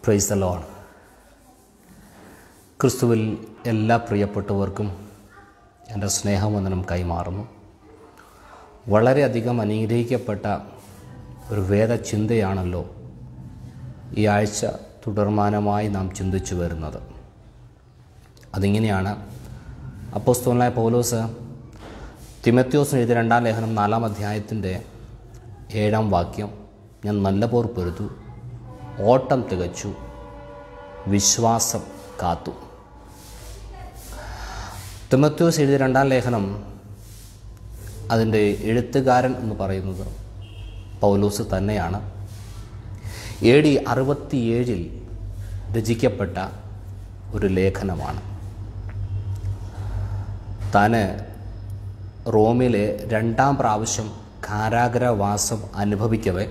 Praise the loan ക്രിസ്തുവിൽ എല്ലാ പ്രിയപ്പെട്ടവർക്കും എൻ്റെ സ്നേഹവന്ദനം കൈമാറുന്നു വളരെയധികം അനുഗ്രഹിക്കപ്പെട്ട ഒരു വേദചിന്തയാണല്ലോ ഈ ആഴ്ച തുടർമാനമായി നാം ചിന്തിച്ചു വരുന്നത് അതിങ്ങനെയാണ് അപ്പോസ്തോലായ പൗലോസ് തിമത്യോസിന് എഴുതിയ രണ്ടാം ലേഖനം നാലാം അധ്യായത്തിൻ്റെ ഏഴാം വാക്യം ഞാൻ നല്ല പോർ പൊരുതു ഓട്ടം തികച്ചു വിശ്വാസം കാത്തു തിമത്യോസ് എഴുതിയ രണ്ടാം ലേഖനം അതിൻ്റെ എഴുത്തുകാരൻ എന്ന് പറയുന്നത് പൗലോസ് തന്നെയാണ് എ ഡി അറുപത്തിയേഴിൽ രചിക്കപ്പെട്ട ഒരു ലേഖനമാണ് താന് റോമിലെ രണ്ടാം പ്രാവശ്യം കാരാഗ്രഹവാസം അനുഭവിക്കവേ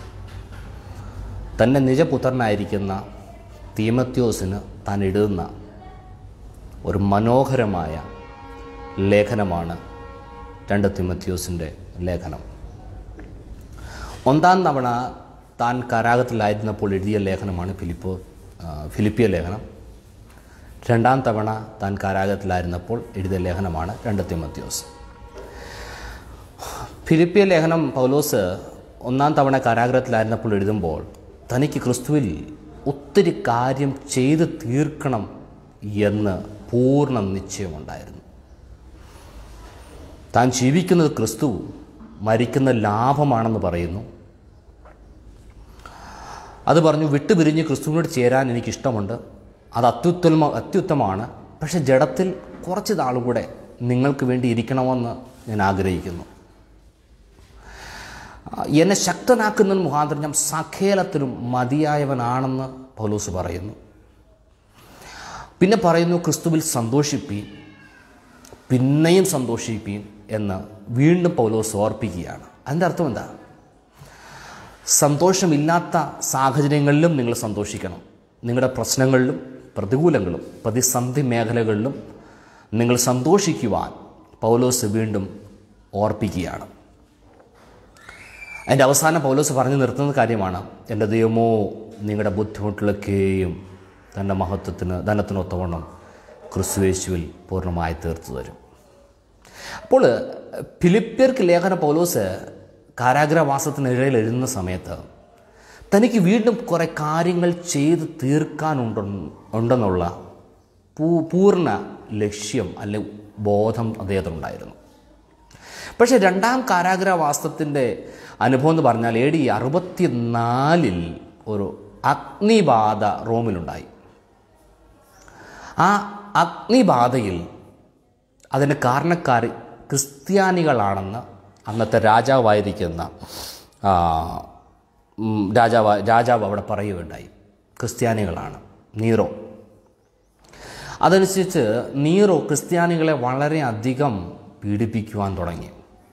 തൻ്റെ നിജപുത്രനായിരിക്കുന്ന തീമത്യോസിന് താൻ എഴുതുന്ന ഒരു മനോഹരമായ ലേഖനമാണ് രണ്ട് തിമത്യോസിൻ്റെ ലേഖനം ഒന്നാം തവണ താൻ കാരാഗത്തിലായിരുന്നപ്പോൾ എഴുതിയ ലേഖനമാണ് ഫിലിപ്പോ ആ, ഫിലിപ്പിയ ലേഖനം രണ്ടാം തവണ താൻ കാരാഗത്തിലായിരുന്നപ്പോൾ എഴുതിയ ലേഖനമാണ് രണ്ട് തിമത്യോസ് ഫിലിപ്പിയ ലേഖനം പൗലോസ് ഒന്നാം തവണ കാരാഗ്രഹത്തിലായിരുന്നപ്പോൾ എഴുതുമ്പോൾ തനിക്ക് ക്രിസ്തുവിൽ ഒത്തിരി കാര്യം ചെയ്ത് തീർക്കണം എന്ന് പൂർണ്ണ നിശ്ചയമുണ്ടായിരുന്നു താൻ ജീവിക്കുന്നത് ക്രിസ്തു മരിക്കുന്ന ലാഭമാണെന്ന് പറയുന്നു അത് പറഞ്ഞു വിട്ടുപിരിഞ്ഞ് ക്രിസ്തുവിനോട് ചേരാൻ എനിക്കിഷ്ടമുണ്ട് അത് അത്യുത്തമ അത്യുത്തമമാണ് പക്ഷെ ജഡത്തിൽ കുറച്ച് നാളുകൂടെ നിങ്ങൾക്ക് വേണ്ടി ഇരിക്കണമെന്ന് ഞാൻ ആഗ്രഹിക്കുന്നു ആ, എന്നെ ശക്തനാക്കുന്നതിന് മുഖാന്തരം ഞാൻ സഖേലത്തിലും മതിയായവനാണെന്ന് പൗലൂസ് പറയുന്നു പിന്നെ പറയുന്നു ക്രിസ്തുവിൽ സന്തോഷിപ്പീൻ പിന്നെയും സന്തോഷിപ്പീൻ എന്ന് വീണ്ടും പൗലോസ് ഓർപ്പിക്കുകയാണ് അതിൻ്റെ അർത്ഥം എന്താ സന്തോഷമില്ലാത്ത സാഹചര്യങ്ങളിലും നിങ്ങൾ സന്തോഷിക്കണം നിങ്ങളുടെ പ്രശ്നങ്ങളിലും പ്രതികൂലങ്ങളും പ്രതിസന്ധി മേഖലകളിലും നിങ്ങൾ സന്തോഷിക്കുവാൻ പൗലോസ് വീണ്ടും ഓർപ്പിക്കുകയാണ് അതിൻ്റെ അവസാനം പൗലോസ് പറഞ്ഞു നിർത്തുന്ന കാര്യമാണ് എൻ്റെ ദൈവമോ നിങ്ങളുടെ ബുദ്ധിമുട്ടിലൊക്കെയും തൻ്റെ മഹത്വത്തിന് ധനത്തിനൊത്തവണ്ണം ക്രിസ്തുവേശുവിൽ പൂർണ്ണമായി തീർത്തു തരും അപ്പോൾ ഫിലിപ്പിയർക്ക് ലേഖന പൗലോസ് കാരാഗ്രഹവാസത്തിനിടയിൽ എഴുതുന്ന സമയത്ത് തനിക്ക് വീണ്ടും കുറേ കാര്യങ്ങൾ ചെയ്ത് തീർക്കാനുണ്ട് ഉണ്ടെന്നുള്ള പൂ പൂർണ്ണ ലക്ഷ്യം അല്ലെ ബോധം അദ്ദേഹത്തിനുണ്ടായിരുന്നു പക്ഷേ രണ്ടാം കാരാഗ്രഹവാസത്തിൻ്റെ അനുഭവം എന്ന് പറഞ്ഞാൽ എ ഡി അറുപത്തിനാലിൽ ഒരു അഗ്നിബാധ റോമിലുണ്ടായി ആ അഗ്നിബാധയിൽ അതിന് കാരണക്കാർ ക്രിസ്ത്യാനികളാണെന്ന് അന്നത്തെ രാജാവായിരിക്കുന്ന ആ, ഉം, രാജാവ് രാജാവ് അവിടെ പറയുകയുണ്ടായി ക്രിസ്ത്യാനികളാണ് നീറോ അതനുസരിച്ച് നീറോ ക്രിസ്ത്യാനികളെ വളരെയധികം പീഡിപ്പിക്കുവാൻ തുടങ്ങി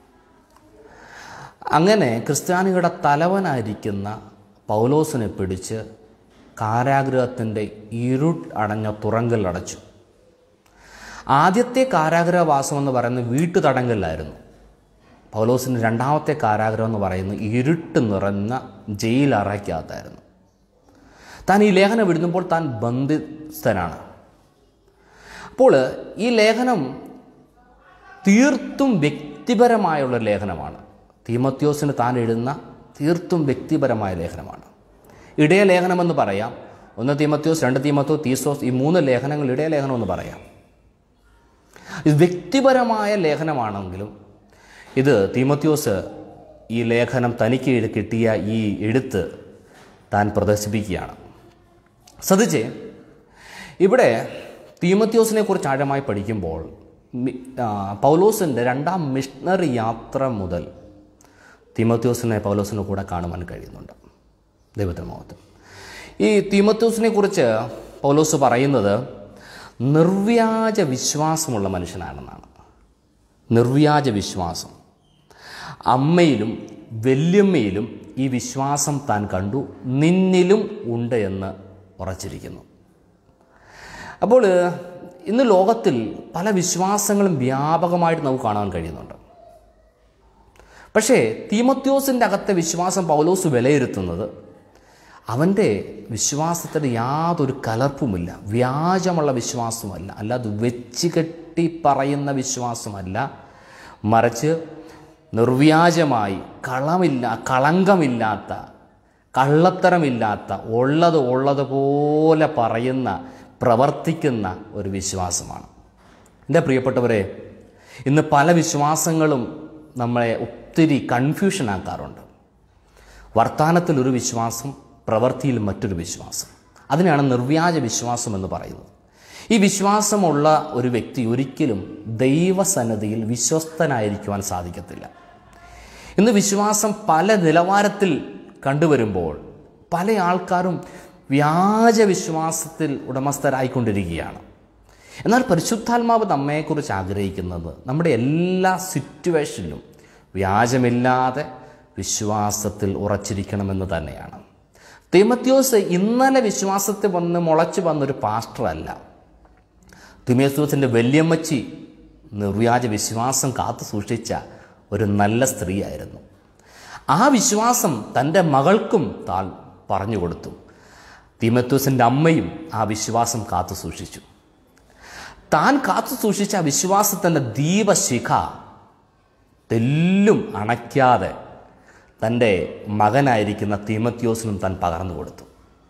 അങ്ങനെ ക്രിസ്ത്യാനികളുടെ തലവനായിരിക്കുന്ന പൗലോസിനെ പിടിച്ച് കാരാഗ്രഹത്തിൻ്റെ ഇരുട്ട് അടഞ്ഞ തുറങ്കൽ അടച്ചു ആദ്യത്തെ കാരാഗ്രഹവാസം എന്ന് പറയുന്നത് വീട്ടുതടങ്കലിലായിരുന്നു പൗലോസിൻ്റെ രണ്ടാമത്തെ കാരാഗ്രഹം എന്ന് പറയുന്നത് ഇരുട്ട് നിറഞ്ഞ ജയിലറയ്ക്കകത്തായിരുന്നു താൻ ഈ ലേഖനം എഴുതുമ്പോൾ താൻ ബന്ധിതനാണ് അപ്പോൾ ഈ ലേഖനം തീർത്തും വ്യക്തിപരമായുള്ള ലേഖനമാണ് തീമത്യോസിന് താൻ എഴുതുന്ന തീർത്തും വ്യക്തിപരമായ ലേഖനമാണ് ഇടയ ലേഖനമെന്ന് പറയാം ഒന്ന് തീമത്യോസ് രണ്ട് തീമത്തോ തീസോസ് ഈ മൂന്ന് ലേഖനങ്ങൾ ഇടയ ലേഖനമെന്ന് പറയാം ഇത് വ്യക്തിപരമായ ലേഖനമാണെങ്കിലും ഇത് തീമത്യോസ് ഈ ലേഖനം തനിക്ക് എഴു- കിട്ടിയ ഈ എഴുത്ത് താൻ പ്രദർശിപ്പിക്കുകയാണ് ശ്രദ്ധിച്ചേ ഇവിടെ തീമത്യോസിനെ കുറിച്ച് ആഴമായി പഠിക്കുമ്പോൾ മി- ആ, പൗലോസിൻ്റെ രണ്ടാം മിഷണറി യാത്ര മുതൽ തീമത്യോസിനെ പൗലോസിനെ കൂടെ കാണുവാൻ കഴിയുന്നുണ്ട് ദൈവത്തിന് മഹത്വം ഈ തീമത്യോസിനെ കുറിച്ച് പൗലോസ് പറയുന്നത് നിർവ്യാജ വിശ്വാസമുള്ള മനുഷ്യനാണെന്നാണ് നിർവ്യാജ വിശ്വാസം അമ്മയിലും വല്യമ്മയിലും ഈ വിശ്വാസം താൻ കണ്ടു നിന്നിലും ഉണ്ട് എന്ന് ഉറച്ചിരിക്കുന്നു അപ്പോൾ ഇന്ന് ലോകത്തിൽ പല വിശ്വാസങ്ങളും വ്യാപകമായിട്ട് നമുക്ക് കാണാൻ കഴിയുന്നുണ്ട് പക്ഷേ തീമത്യോസിൻ്റെ അകത്തെ വിശ്വാസം പൗലോസ് വിലയിരുത്തുന്നത് അവൻ്റെ വിശ്വാസത്തിന് യാതൊരു കലർപ്പുമില്ല വ്യാജമുള്ള വിശ്വാസമല്ല അല്ലാതെ വെച്ച് കെട്ടി പറയുന്ന വിശ്വാസമല്ല മറിച്ച് നിർവ്യാജമായി കളമില്ല കളങ്കമില്ലാത്ത കള്ളത്തരമില്ലാത്ത ഉള്ളത് ഉള്ളതുപോലെ പറയുന്ന പ്രവർത്തിക്കുന്ന ഒരു വിശ്വാസമാണ് എൻ്റെ പ്രിയപ്പെട്ടവരെ ഇന്ന് പല വിശ്വാസങ്ങളും നമ്മളെ ഒത്തിരി കൺഫ്യൂഷൻ ആക്കാറുണ്ട് വർത്തമാനത്തിൽ ഒരു വിശ്വാസം പ്രവൃത്തിയിൽ മറ്റൊരു വിശ്വാസം അതിനാണ് നിർവ്യാജ വിശ്വാസം എന്ന് പറയുന്നത് ഈ വിശ്വാസമുള്ള ഒരു വ്യക്തി ഒരിക്കലും ദൈവസന്നതിയിൽ വിശ്വസ്തനായിരിക്കുവാൻ സാധിക്കത്തില്ല ഇന്ന് വിശ്വാസം പല നിലവാരത്തിൽ കണ്ടുവരുമ്പോൾ പല ആൾക്കാരും വ്യാജ വിശ്വാസത്തിൽ ഉടമസ്ഥരായിക്കൊണ്ടിരിക്കുകയാണ് എന്നാൽ പരിശുദ്ധാത്മാവ് നമ്മെക്കുറിച്ച് ആഗ്രഹിക്കുന്നത് നമ്മുടെ എല്ലാ സിറ്റുവേഷനിലും വ്യാജമില്ലാതെ വിശ്വാസത്തിൽ ഉറച്ചിരിക്കണമെന്ന് തന്നെയാണ് തിമത്യോസ് ഇന്നലെ വിശ്വാസത്തിൽ വന്ന് മുളച്ചു വന്നൊരു പാസ്റ്ററല്ല തിമേസ്തോസിൻ്റെ വല്യമ്മച്ചി നിർവ്യാജ വിശ്വാസം കാത്തു സൂക്ഷിച്ച ഒരു നല്ല സ്ത്രീയായിരുന്നു ആ വിശ്വാസം തൻ്റെ മകൾക്കും താൻ പറഞ്ഞു കൊടുത്തു തിമത്യോസിൻ്റെ അമ്മയും ആ വിശ്വാസം കാത്തു സൂക്ഷിച്ചു താൻ കാത്തു സൂക്ഷിച്ച ആ വിശ്വാസത്തിൻ്റെ ദീപശിഖ തെല്ലും അണയ്ക്കാതെ തൻ്റെ മകനായിരിക്കുന്ന തീമത്യോസിനും താൻ പകർന്നു കൊടുത്തു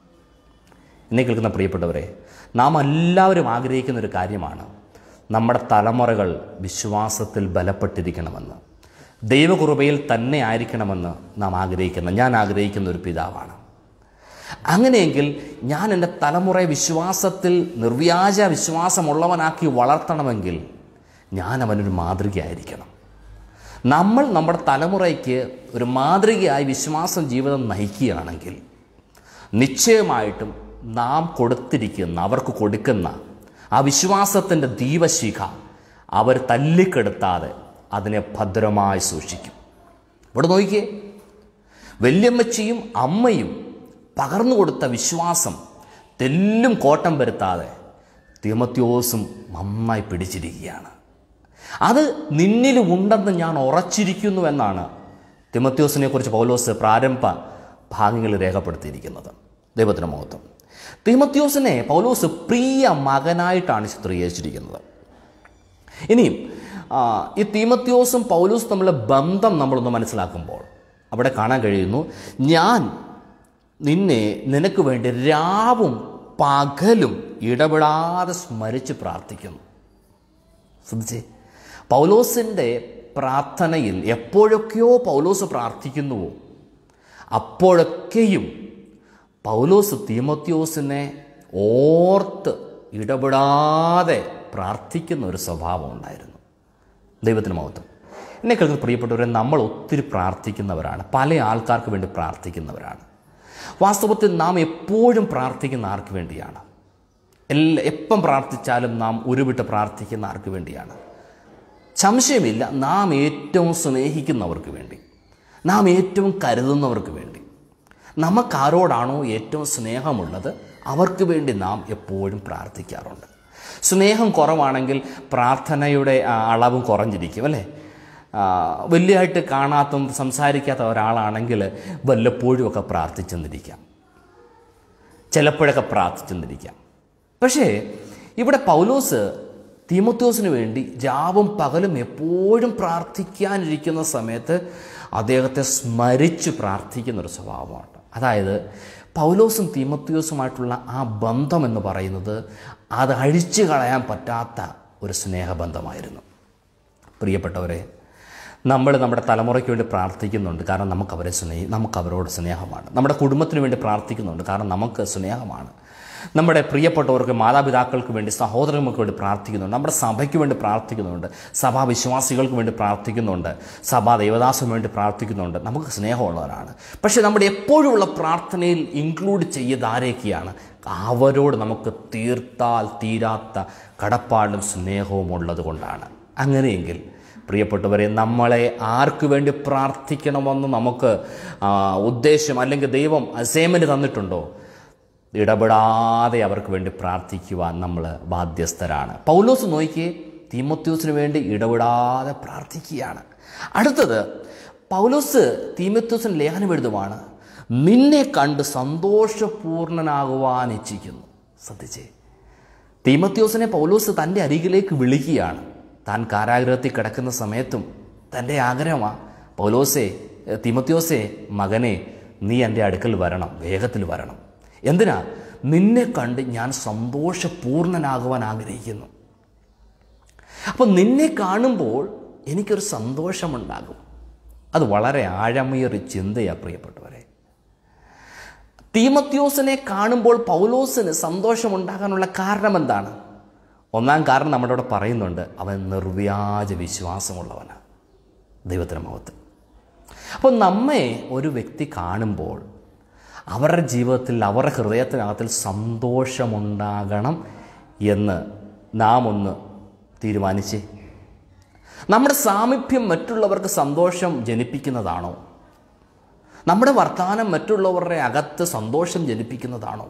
എന്നെ കേൾക്കുന്ന പ്രിയപ്പെട്ടവരെ നാം എല്ലാവരും ആഗ്രഹിക്കുന്ന ഒരു കാര്യമാണ് നമ്മുടെ തലമുറകൾ വിശ്വാസത്തിൽ ബലപ്പെട്ടിരിക്കണമെന്ന് ദൈവകുറുബയിൽ തന്നെ ആയിരിക്കണമെന്ന് നാം ആഗ്രഹിക്കുന്ന ഞാൻ ആഗ്രഹിക്കുന്ന ഒരു പിതാവാണ് അങ്ങനെയെങ്കിൽ ഞാൻ എൻ്റെ തലമുറയെ വിശ്വാസത്തിൽ നിർവ്യാജ വിശ്വാസമുള്ളവനാക്കി വളർത്തണമെങ്കിൽ ഞാൻ അവനൊരു മാതൃകയായിരിക്കണം നമ്മൾ നമ്മുടെ തലമുറയ്ക്ക് ഒരു മാതൃകയായി വിശ്വാസം ജീവിതം നയിക്കുകയാണെങ്കിൽ നിശ്ചയമായിട്ടും നാം കൊടുത്തിരിക്കുന്ന അവർക്ക് കൊടുക്കുന്ന ആ വിശ്വാസത്തിൻ്റെ ദീപശിഖ അവർ തല്ലിക്കെടുത്താതെ അതിനെ ഭദ്രമായി സൂക്ഷിക്കും ഇവിടെ നോക്കിയേ വല്യമ്മച്ചിയും അമ്മയും പകർന്നു കൊടുത്ത വിശ്വാസം തെല്ലും കോട്ടം വരുത്താതെ തിമത്യോസും നന്നായി പിടിച്ചിരിക്കുകയാണ് അത് നിന്നിൽ ഉണ്ടെന്ന് ഞാൻ ഉറച്ചിരിക്കുന്നു എന്നാണ് തിമത്യോസിനെ കുറിച്ച് പൗലോസ് പ്രാരംഭ ഭാഗങ്ങളിൽ രേഖപ്പെടുത്തിയിരിക്കുന്നത് ദൈവത്തിന് മഹത്വം തിമത്യോസിനെ പൗലോസ് പ്രിയ മകനായിട്ടാണ് ചിത്രീകരിച്ചിരിക്കുന്നത് ഇനിയും ആ, ഈ തീമത്യോസും പൗലോസും തമ്മിലുള്ള ബന്ധം നമ്മളൊന്ന് മനസ്സിലാക്കുമ്പോൾ അവിടെ കാണാൻ കഴിയുന്നു ഞാൻ നിന്നെ നിനക്ക് വേണ്ടി രാവും പകലും ഇടപെടാതെ സ്മരിച്ച് പ്രാർത്ഥിക്കുന്നു ശ്രദ്ധിച്ചേ പൗലോസിൻ്റെ പ്രാർത്ഥനയിൽ എപ്പോഴൊക്കെയോ പൗലോസ് പ്രാർത്ഥിക്കുന്നുവോ അപ്പോഴൊക്കെയും പൗലോസ് തീമത്യോസിനെ ഓർത്ത് ഇടപെടാതെ പ്രാർത്ഥിക്കുന്ന ഒരു സ്വഭാവം ഉണ്ടായിരുന്നു ദൈവത്തിന് മഹത്വം എന്നെ കേൾക്കുന്ന പ്രിയപ്പെട്ടവരെ നമ്മൾ ഒത്തിരി പ്രാർത്ഥിക്കുന്നവരാണ് പല ആൾക്കാർക്ക് വേണ്ടി പ്രാർത്ഥിക്കുന്നവരാണ് വാസ്തവത്തിൽ നാം എപ്പോഴും പ്രാർത്ഥിക്കുന്ന ആർക്ക് വേണ്ടിയാണ് എല്ലാ എപ്പം പ്രാർത്ഥിച്ചാലും നാം ഉരുവിട്ട് പ്രാർത്ഥിക്കുന്ന ആർക്ക് വേണ്ടിയാണ് സംശയമില്ല നാം ഏറ്റവും സ്നേഹിക്കുന്നവർക്ക് വേണ്ടി നാം ഏറ്റവും കരുതുന്നവർക്ക് വേണ്ടി നമുക്കാരോടാണോ ഏറ്റവും സ്നേഹമുള്ളത് അവർക്ക് വേണ്ടി നാം എപ്പോഴും പ്രാർത്ഥിക്കാറുണ്ട് സ്നേഹം കുറവാണെങ്കിൽ പ്രാർത്ഥനയുടെ ആ, അളവും കുറഞ്ഞിരിക്കും അല്ലേ ആ, വലിയതായിട്ട് കാണാത്തും സംസാരിക്കാത്ത ഒരാളാണെങ്കിൽ വല്ലപ്പോഴും ഒക്കെ പ്രാർത്ഥിച്ചെന്നിരിക്കാം ചിലപ്പോഴൊക്കെ പ്രാർത്ഥിച്ചെന്നിരിക്കാം പക്ഷേ ഇവിടെ പൗലോസ് തീമോത്തോസിന് വേണ്ടി രാവും പകലും എപ്പോഴും പ്രാർത്ഥിക്കാനിരിക്കുന്ന സമയത്ത് അദ്ദേഹത്തെ സ്മരിച്ച് പ്രാർത്ഥിക്കുന്ന ഒരു സ്വഭാവമാണ് അതായത് പൗലോസും തീമത്യോസുമായിട്ടുള്ള ആ ബന്ധം എന്ന് പറയുന്നത് അത് അഴിച്ചു കളയാൻ പറ്റാത്ത ഒരു സ്നേഹബന്ധമായിരുന്നു പ്രിയപ്പെട്ടവരെ നമ്മൾ നമ്മുടെ തലമുറയ്ക്ക് വേണ്ടി പ്രാർത്ഥിക്കുന്നുണ്ട് കാരണം നമുക്ക് അവരെ സ്നേഹി നമുക്ക് അവരോട് സ്നേഹമാണ് നമ്മുടെ കുടുംബത്തിന് വേണ്ടി പ്രാർത്ഥിക്കുന്നുണ്ട് കാരണം നമുക്ക് സ്നേഹമാണ് നമ്മുടെ പ്രിയപ്പെട്ടവർക്ക് മാതാപിതാക്കൾക്ക് വേണ്ടി സഹോദരങ്ങൾക്ക് വേണ്ടി പ്രാർത്ഥിക്കുന്നുണ്ട് നമ്മുടെ സഭയ്ക്ക് വേണ്ടി പ്രാർത്ഥിക്കുന്നുണ്ട് സഭാ വിശ്വാസികൾക്ക് വേണ്ടി പ്രാർത്ഥിക്കുന്നുണ്ട് സഭാ ദേവദാസിന് വേണ്ടി പ്രാർത്ഥിക്കുന്നുണ്ട് നമുക്ക് സ്നേഹമുള്ളവരാണ് പക്ഷേ നമ്മുടെ എപ്പോഴുമുള്ള പ്രാർത്ഥനയിൽ ഇൻക്ലൂഡ് ചെയ്ത് ആരൊക്കെയാണ് അവരോട് നമുക്ക് തീർത്താൽ തീരാത്ത കടപ്പാടും സ്നേഹവും ഉള്ളത് കൊണ്ടാണ് അങ്ങനെയെങ്കിൽ പ്രിയപ്പെട്ടവരെ നമ്മളെ ആർക്ക് വേണ്ടി പ്രാർത്ഥിക്കണമെന്ന് നമുക്ക് ആ, ഉദ്ദേശം അല്ലെങ്കിൽ ദൈവം അസൈൻമെൻറ്റ് തന്നിട്ടുണ്ടോ ഇടപെടാതെ അവർക്ക് വേണ്ടി പ്രാർത്ഥിക്കുവാൻ നമ്മൾ ബാധ്യസ്ഥരാണ് പൗലോസ് നോക്കിയേ തീമത്യൂസിന് വേണ്ടി ഇടപെടാതെ പ്രാർത്ഥിക്കുകയാണ് അടുത്തത് പൗലോസ് തീമത്യൂസിന് ലേഖനം എഴുതുവാണ് നിന്നെ കണ്ട് സന്തോഷപൂർണനാകുവാൻ ഇച്ഛിക്കുന്നു ശ്രദ്ധിച്ചേ തീമത്യോസിനെ പൗലോസ് തൻ്റെ അരികിലേക്ക് വിളിക്കുകയാണ് താൻ കാരാഗ്രഹത്തിൽ കിടക്കുന്ന സമയത്തും തൻ്റെ ആഗ്രഹമാണ് പൗലോസെ തിമത്യോസെ മകനെ നീ എൻ്റെ അടുക്കൽ വരണം വേഗത്തിൽ വരണം എന്തിനാ നിന്നെ കണ്ട് ഞാൻ സന്തോഷപൂർണനാകുവാൻ ആഗ്രഹിക്കുന്നു അപ്പോൾ നിന്നെ കാണുമ്പോൾ എനിക്കൊരു സന്തോഷമുണ്ടാകും അത് വളരെ ആഴമേറിയ ചിന്തയാണ് പ്രിയപ്പെട്ടവരെ തീമത്യോസിനെ കാണുമ്പോൾ പൗലോസിന് സന്തോഷമുണ്ടാകാനുള്ള കാരണം എന്താണ് ഒന്നാം കാരണം നമ്മുടെ ഇവിടെ പറയുന്നുണ്ട് അവൻ നിർവ്യാജ വിശ്വാസമുള്ളവനാണ് ദൈവത്തിന് മഹത്വം അപ്പോൾ നമ്മെ ഒരു വ്യക്തി കാണുമ്പോൾ അവരുടെ ജീവിതത്തിൽ അവരുടെ ഹൃദയത്തിനകത്തിൽ സന്തോഷമുണ്ടാകണം എന്ന് നാം ഒന്ന് തീരുമാനിച്ചേ നമ്മുടെ സാമീപ്യം മറ്റുള്ളവർക്ക് സന്തോഷം ജനിപ്പിക്കുന്നതാണോ നമ്മുടെ വർത്തമാനം മറ്റുള്ളവരുടെ അകത്ത് സന്തോഷം ജനിപ്പിക്കുന്നതാണോ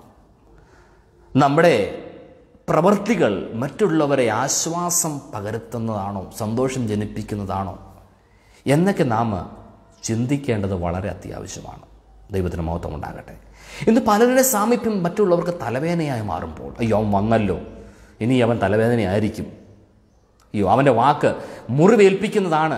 നമ്മുടെ പ്രവൃത്തികൾ മറ്റുള്ളവരെ ആശ്വാസം പകരുത്തുന്നതാണോ സന്തോഷം ജനിപ്പിക്കുന്നതാണോ എന്നൊക്കെ നാം ചിന്തിക്കേണ്ടത് വളരെ അത്യാവശ്യമാണ് ദൈവത്തിന് മഹത്വം ഉണ്ടാകട്ടെ ഇന്ന് പലരുടെ സാമീപ്യം മറ്റുള്ളവർക്ക് തലവേദനയായി മാറുമ്പോൾ അയ്യോ അവൻ വന്നല്ലോ ഇനി അവൻ തലവേദനയായിരിക്കും അയ്യോ അവൻ്റെ വാക്ക് മുറിവേൽപ്പിക്കുന്നതാണ്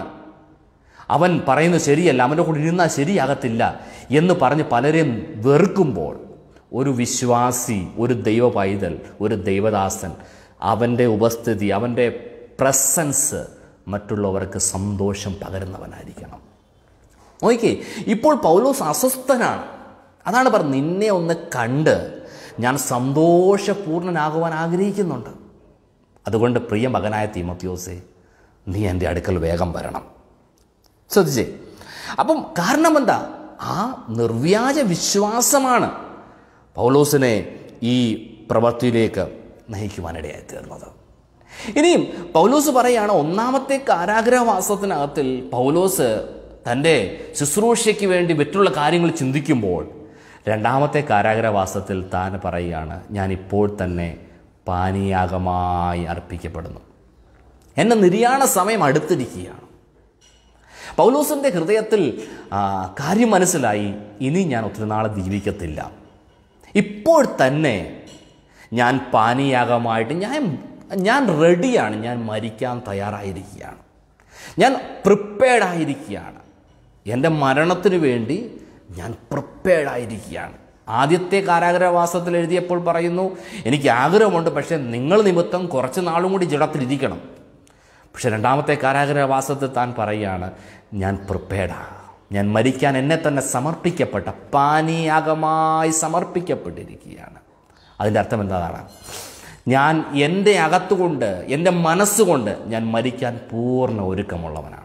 അവൻ പറയുന്നത് ശരിയല്ല അവൻ്റെ കൂടെ ഇരുന്നാൽ ശരിയാകത്തില്ല എന്ന് പറഞ്ഞ് പലരെയും വെറുക്കുമ്പോൾ ഒരു വിശ്വാസി ഒരു ദൈവ പൈതൽ ഒരു ദൈവദാസൻ അവൻ്റെ ഉപസ്ഥിതി അവൻ്റെ പ്രസൻസ് മറ്റുള്ളവർക്ക് സന്തോഷം പകരുന്നവനായിരിക്കണം നോക്കിക്കേ ഇപ്പോൾ പൗലോസ് അസ്വസ്ഥനാണ് അതാണ് പറഞ്ഞത് നിന്നെ ഒന്ന് കണ്ട് ഞാൻ സന്തോഷപൂർണനാകുവാൻ ആഗ്രഹിക്കുന്നുണ്ട് അതുകൊണ്ട് പ്രിയ മകനായ തീമത്യോസെ നീ എൻ്റെ അടുക്കൽ വേഗം വരണം ശ്രദ്ധിച്ചേ അപ്പം കാരണം എന്താ ആ നിർവ്യാജ വിശ്വാസമാണ് പൗലോസിനെ ഈ പ്രവൃത്തിയിലേക്ക് നയിക്കുവാനിടയായി തീർന്നത് ഇനിയും പൗലോസ് പറയാണ് ഒന്നാമത്തെ കാരാഗ്രഹവാസത്തിനകത്തിൽ പൗലോസ് തൻ്റെ ശുശ്രൂഷയ്ക്ക് വേണ്ടി മറ്റുള്ള കാര്യങ്ങൾ ചിന്തിക്കുമ്പോൾ രണ്ടാമത്തെ കാരാഗ്രഹവാസത്തിൽ താൻ പറയുകയാണ് ഞാൻ ഇപ്പോൾ തന്നെ പാനീയാഗമായി അർപ്പിക്കപ്പെടുന്നു എന്നെ നിര്യാണ സമയം അടുത്തിരിക്കുകയാണ് പൗലോസിൻ്റെ ഹൃദയത്തിൽ ആ, കാര്യം മനസ്സിലായി ഇനി ഞാൻ ഒത്തിരി നാളെ ജീവിക്കത്തില്ല ഇപ്പോൾ തന്നെ ഞാൻ പാനീയാഗമായിട്ട് ഞാൻ ഞാൻ റെഡിയാണ് ഞാൻ മരിക്കാൻ തയ്യാറായിരിക്കുകയാണ് ഞാൻ പ്രിപ്പയർഡ് ആയിരിക്കുകയാണ് എൻ്റെ മരണത്തിന് വേണ്ടി ഞാൻ പ്രിപ്പയർഡ് ആയിരിക്കുകയാണ് ആദ്യത്തെ കാരാഗ്രഹവാസത്തിൽ എഴുതിയപ്പോൾ പറയുന്നു എനിക്ക് ആഗ്രഹമുണ്ട് പക്ഷേ നിങ്ങൾ നിമിത്തം കുറച്ച് നാളും കൂടി ജഡത്തിലിരിക്കണം പക്ഷെ രണ്ടാമത്തെ കാരാഗ്രഹവാസത്തിൽ താൻ പറയുകയാണ് ഞാൻ പ്രിപ്പയർഡാണ് ഞാൻ മരിക്കാൻ എന്നെ തന്നെ സമർപ്പിക്കപ്പെട്ട പാനീയാഗമായി സമർപ്പിക്കപ്പെട്ടിരിക്കുകയാണ് അതിൻ്റെ അർത്ഥം എന്താണ് ഞാൻ എൻ്റെ അകത്തുകൊണ്ട് എൻ്റെ മനസ്സുകൊണ്ട് ഞാൻ മരിക്കാൻ പൂർണ്ണ ഒരുക്കമുള്ളവനാണ്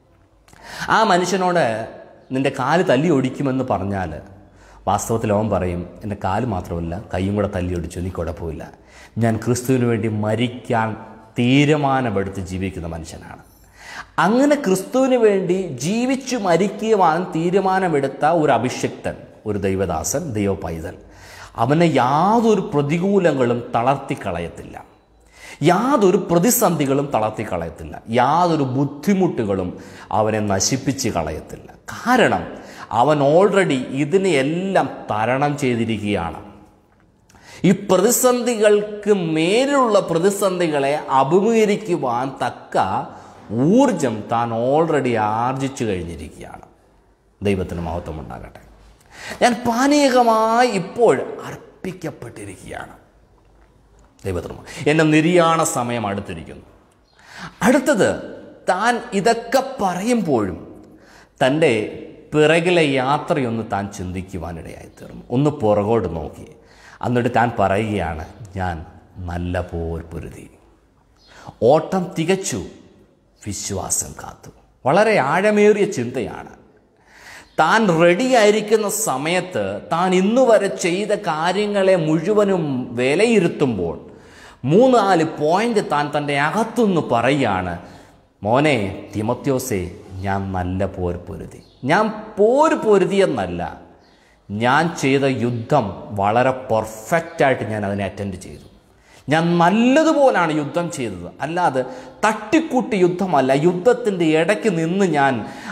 ആ മനുഷ്യനോട് നിൻ്റെ കാല് തല്ലി ഒടിക്കുമെന്ന് പറഞ്ഞാൽ വാസ്തവത്തിൽ അവൻ പറയും എൻ്റെ കാല് മാത്രമല്ല കൈയും കൂടെ തല്ലി ഒടിച്ചു നീ കുഴപ്പമില്ല ഞാൻ ക്രിസ്തുവിന് വേണ്ടി മരിക്കാൻ തീരുമാനമെടുത്ത് ജീവിക്കുന്ന മനുഷ്യനാണ് അങ്ങനെ ക്രിസ്തുവിന് വേണ്ടി ജീവിച്ചു മരിക്കുവാൻ തീരുമാനമെടുത്ത ഒരു അഭിഷിക്തൻ ഒരു ദൈവദാസൻ ദൈവ പൈതൽ അവനെ യാതൊരു പ്രതികൂലങ്ങളും തളർത്തിക്കളയത്തില്ല യാതൊരു പ്രതിസന്ധികളും തളർത്തിക്കളയത്തില്ല യാതൊരു ബുദ്ധിമുട്ടുകളും അവനെ നശിപ്പിച്ച് കളയത്തില്ല കാരണം അവൻ ഓൾറെഡി ഇതിനെയെല്ലാം തരണം ചെയ്തിരിക്കുകയാണ് ഈ പ്രതിസന്ധികൾക്ക് മേലുള്ള പ്രതിസന്ധികളെ അഭിമുഖീകരിക്കുവാൻ തക്ക ഊർജം താൻ ഓൾറെഡി ആർജിച്ചു കഴിഞ്ഞിരിക്കുകയാണ് ദൈവത്തിന് മഹത്വം ഉണ്ടാകട്ടെ ഞാൻ പാനീയകമായി ഇപ്പോൾ അർപ്പിക്കപ്പെട്ടിരിക്കുകയാണ് ദൈവത്തിന് മഹത്വം. എൻ്റെ നിര്യാണ സമയം അടുത്തിരിക്കുന്നു അടുത്തത് താൻ ഇതൊക്കെ പറയുമ്പോഴും തൻ്റെ പിറകിലെ യാത്രയൊന്ന് താൻ ചിന്തിക്കുവാനിടയായി തീർന്നു ഒന്ന് പുറകോട്ട് നോക്കി എന്നിട്ട് താൻ പറയുകയാണ് ഞാൻ നല്ല പോൽ പൊരുതി ഓട്ടം തികച്ചു വിശ്വാസം കാത്തു വളരെ ആഴമേറിയ ചിന്തയാണ് താൻ റെഡിയായിരിക്കുന്ന സമയത്ത് താൻ ഇന്നു വരെ ചെയ്ത കാര്യങ്ങളെ മുഴുവനും വിലയിരുത്തുമ്പോൾ മൂന്ന് നാല് പോയിന്റ് താൻ തൻ്റെ അകത്തുനിന്ന് പറയുകയാണ് മോനെ തിമത്യോസേ ഞാൻ നല്ല പോർ പൊരുതി ഞാൻ പോർ പൊരുതിയെന്നല്ല ഞാൻ ചെയ്ത യുദ്ധം വളരെ പെർഫെക്റ്റായിട്ട് ഞാൻ അതിനെ അറ്റൻഡ് ചെയ്തു ഞാൻ നല്ലതുപോലാണ് യുദ്ധം ചെയ്തത് അല്ലാതെ തട്ടിക്കൂട്ടി യുദ്ധമല്ല യുദ്ധത്തിൻ്റെ ഇടയ്ക്ക് നിന്ന് ഞാൻ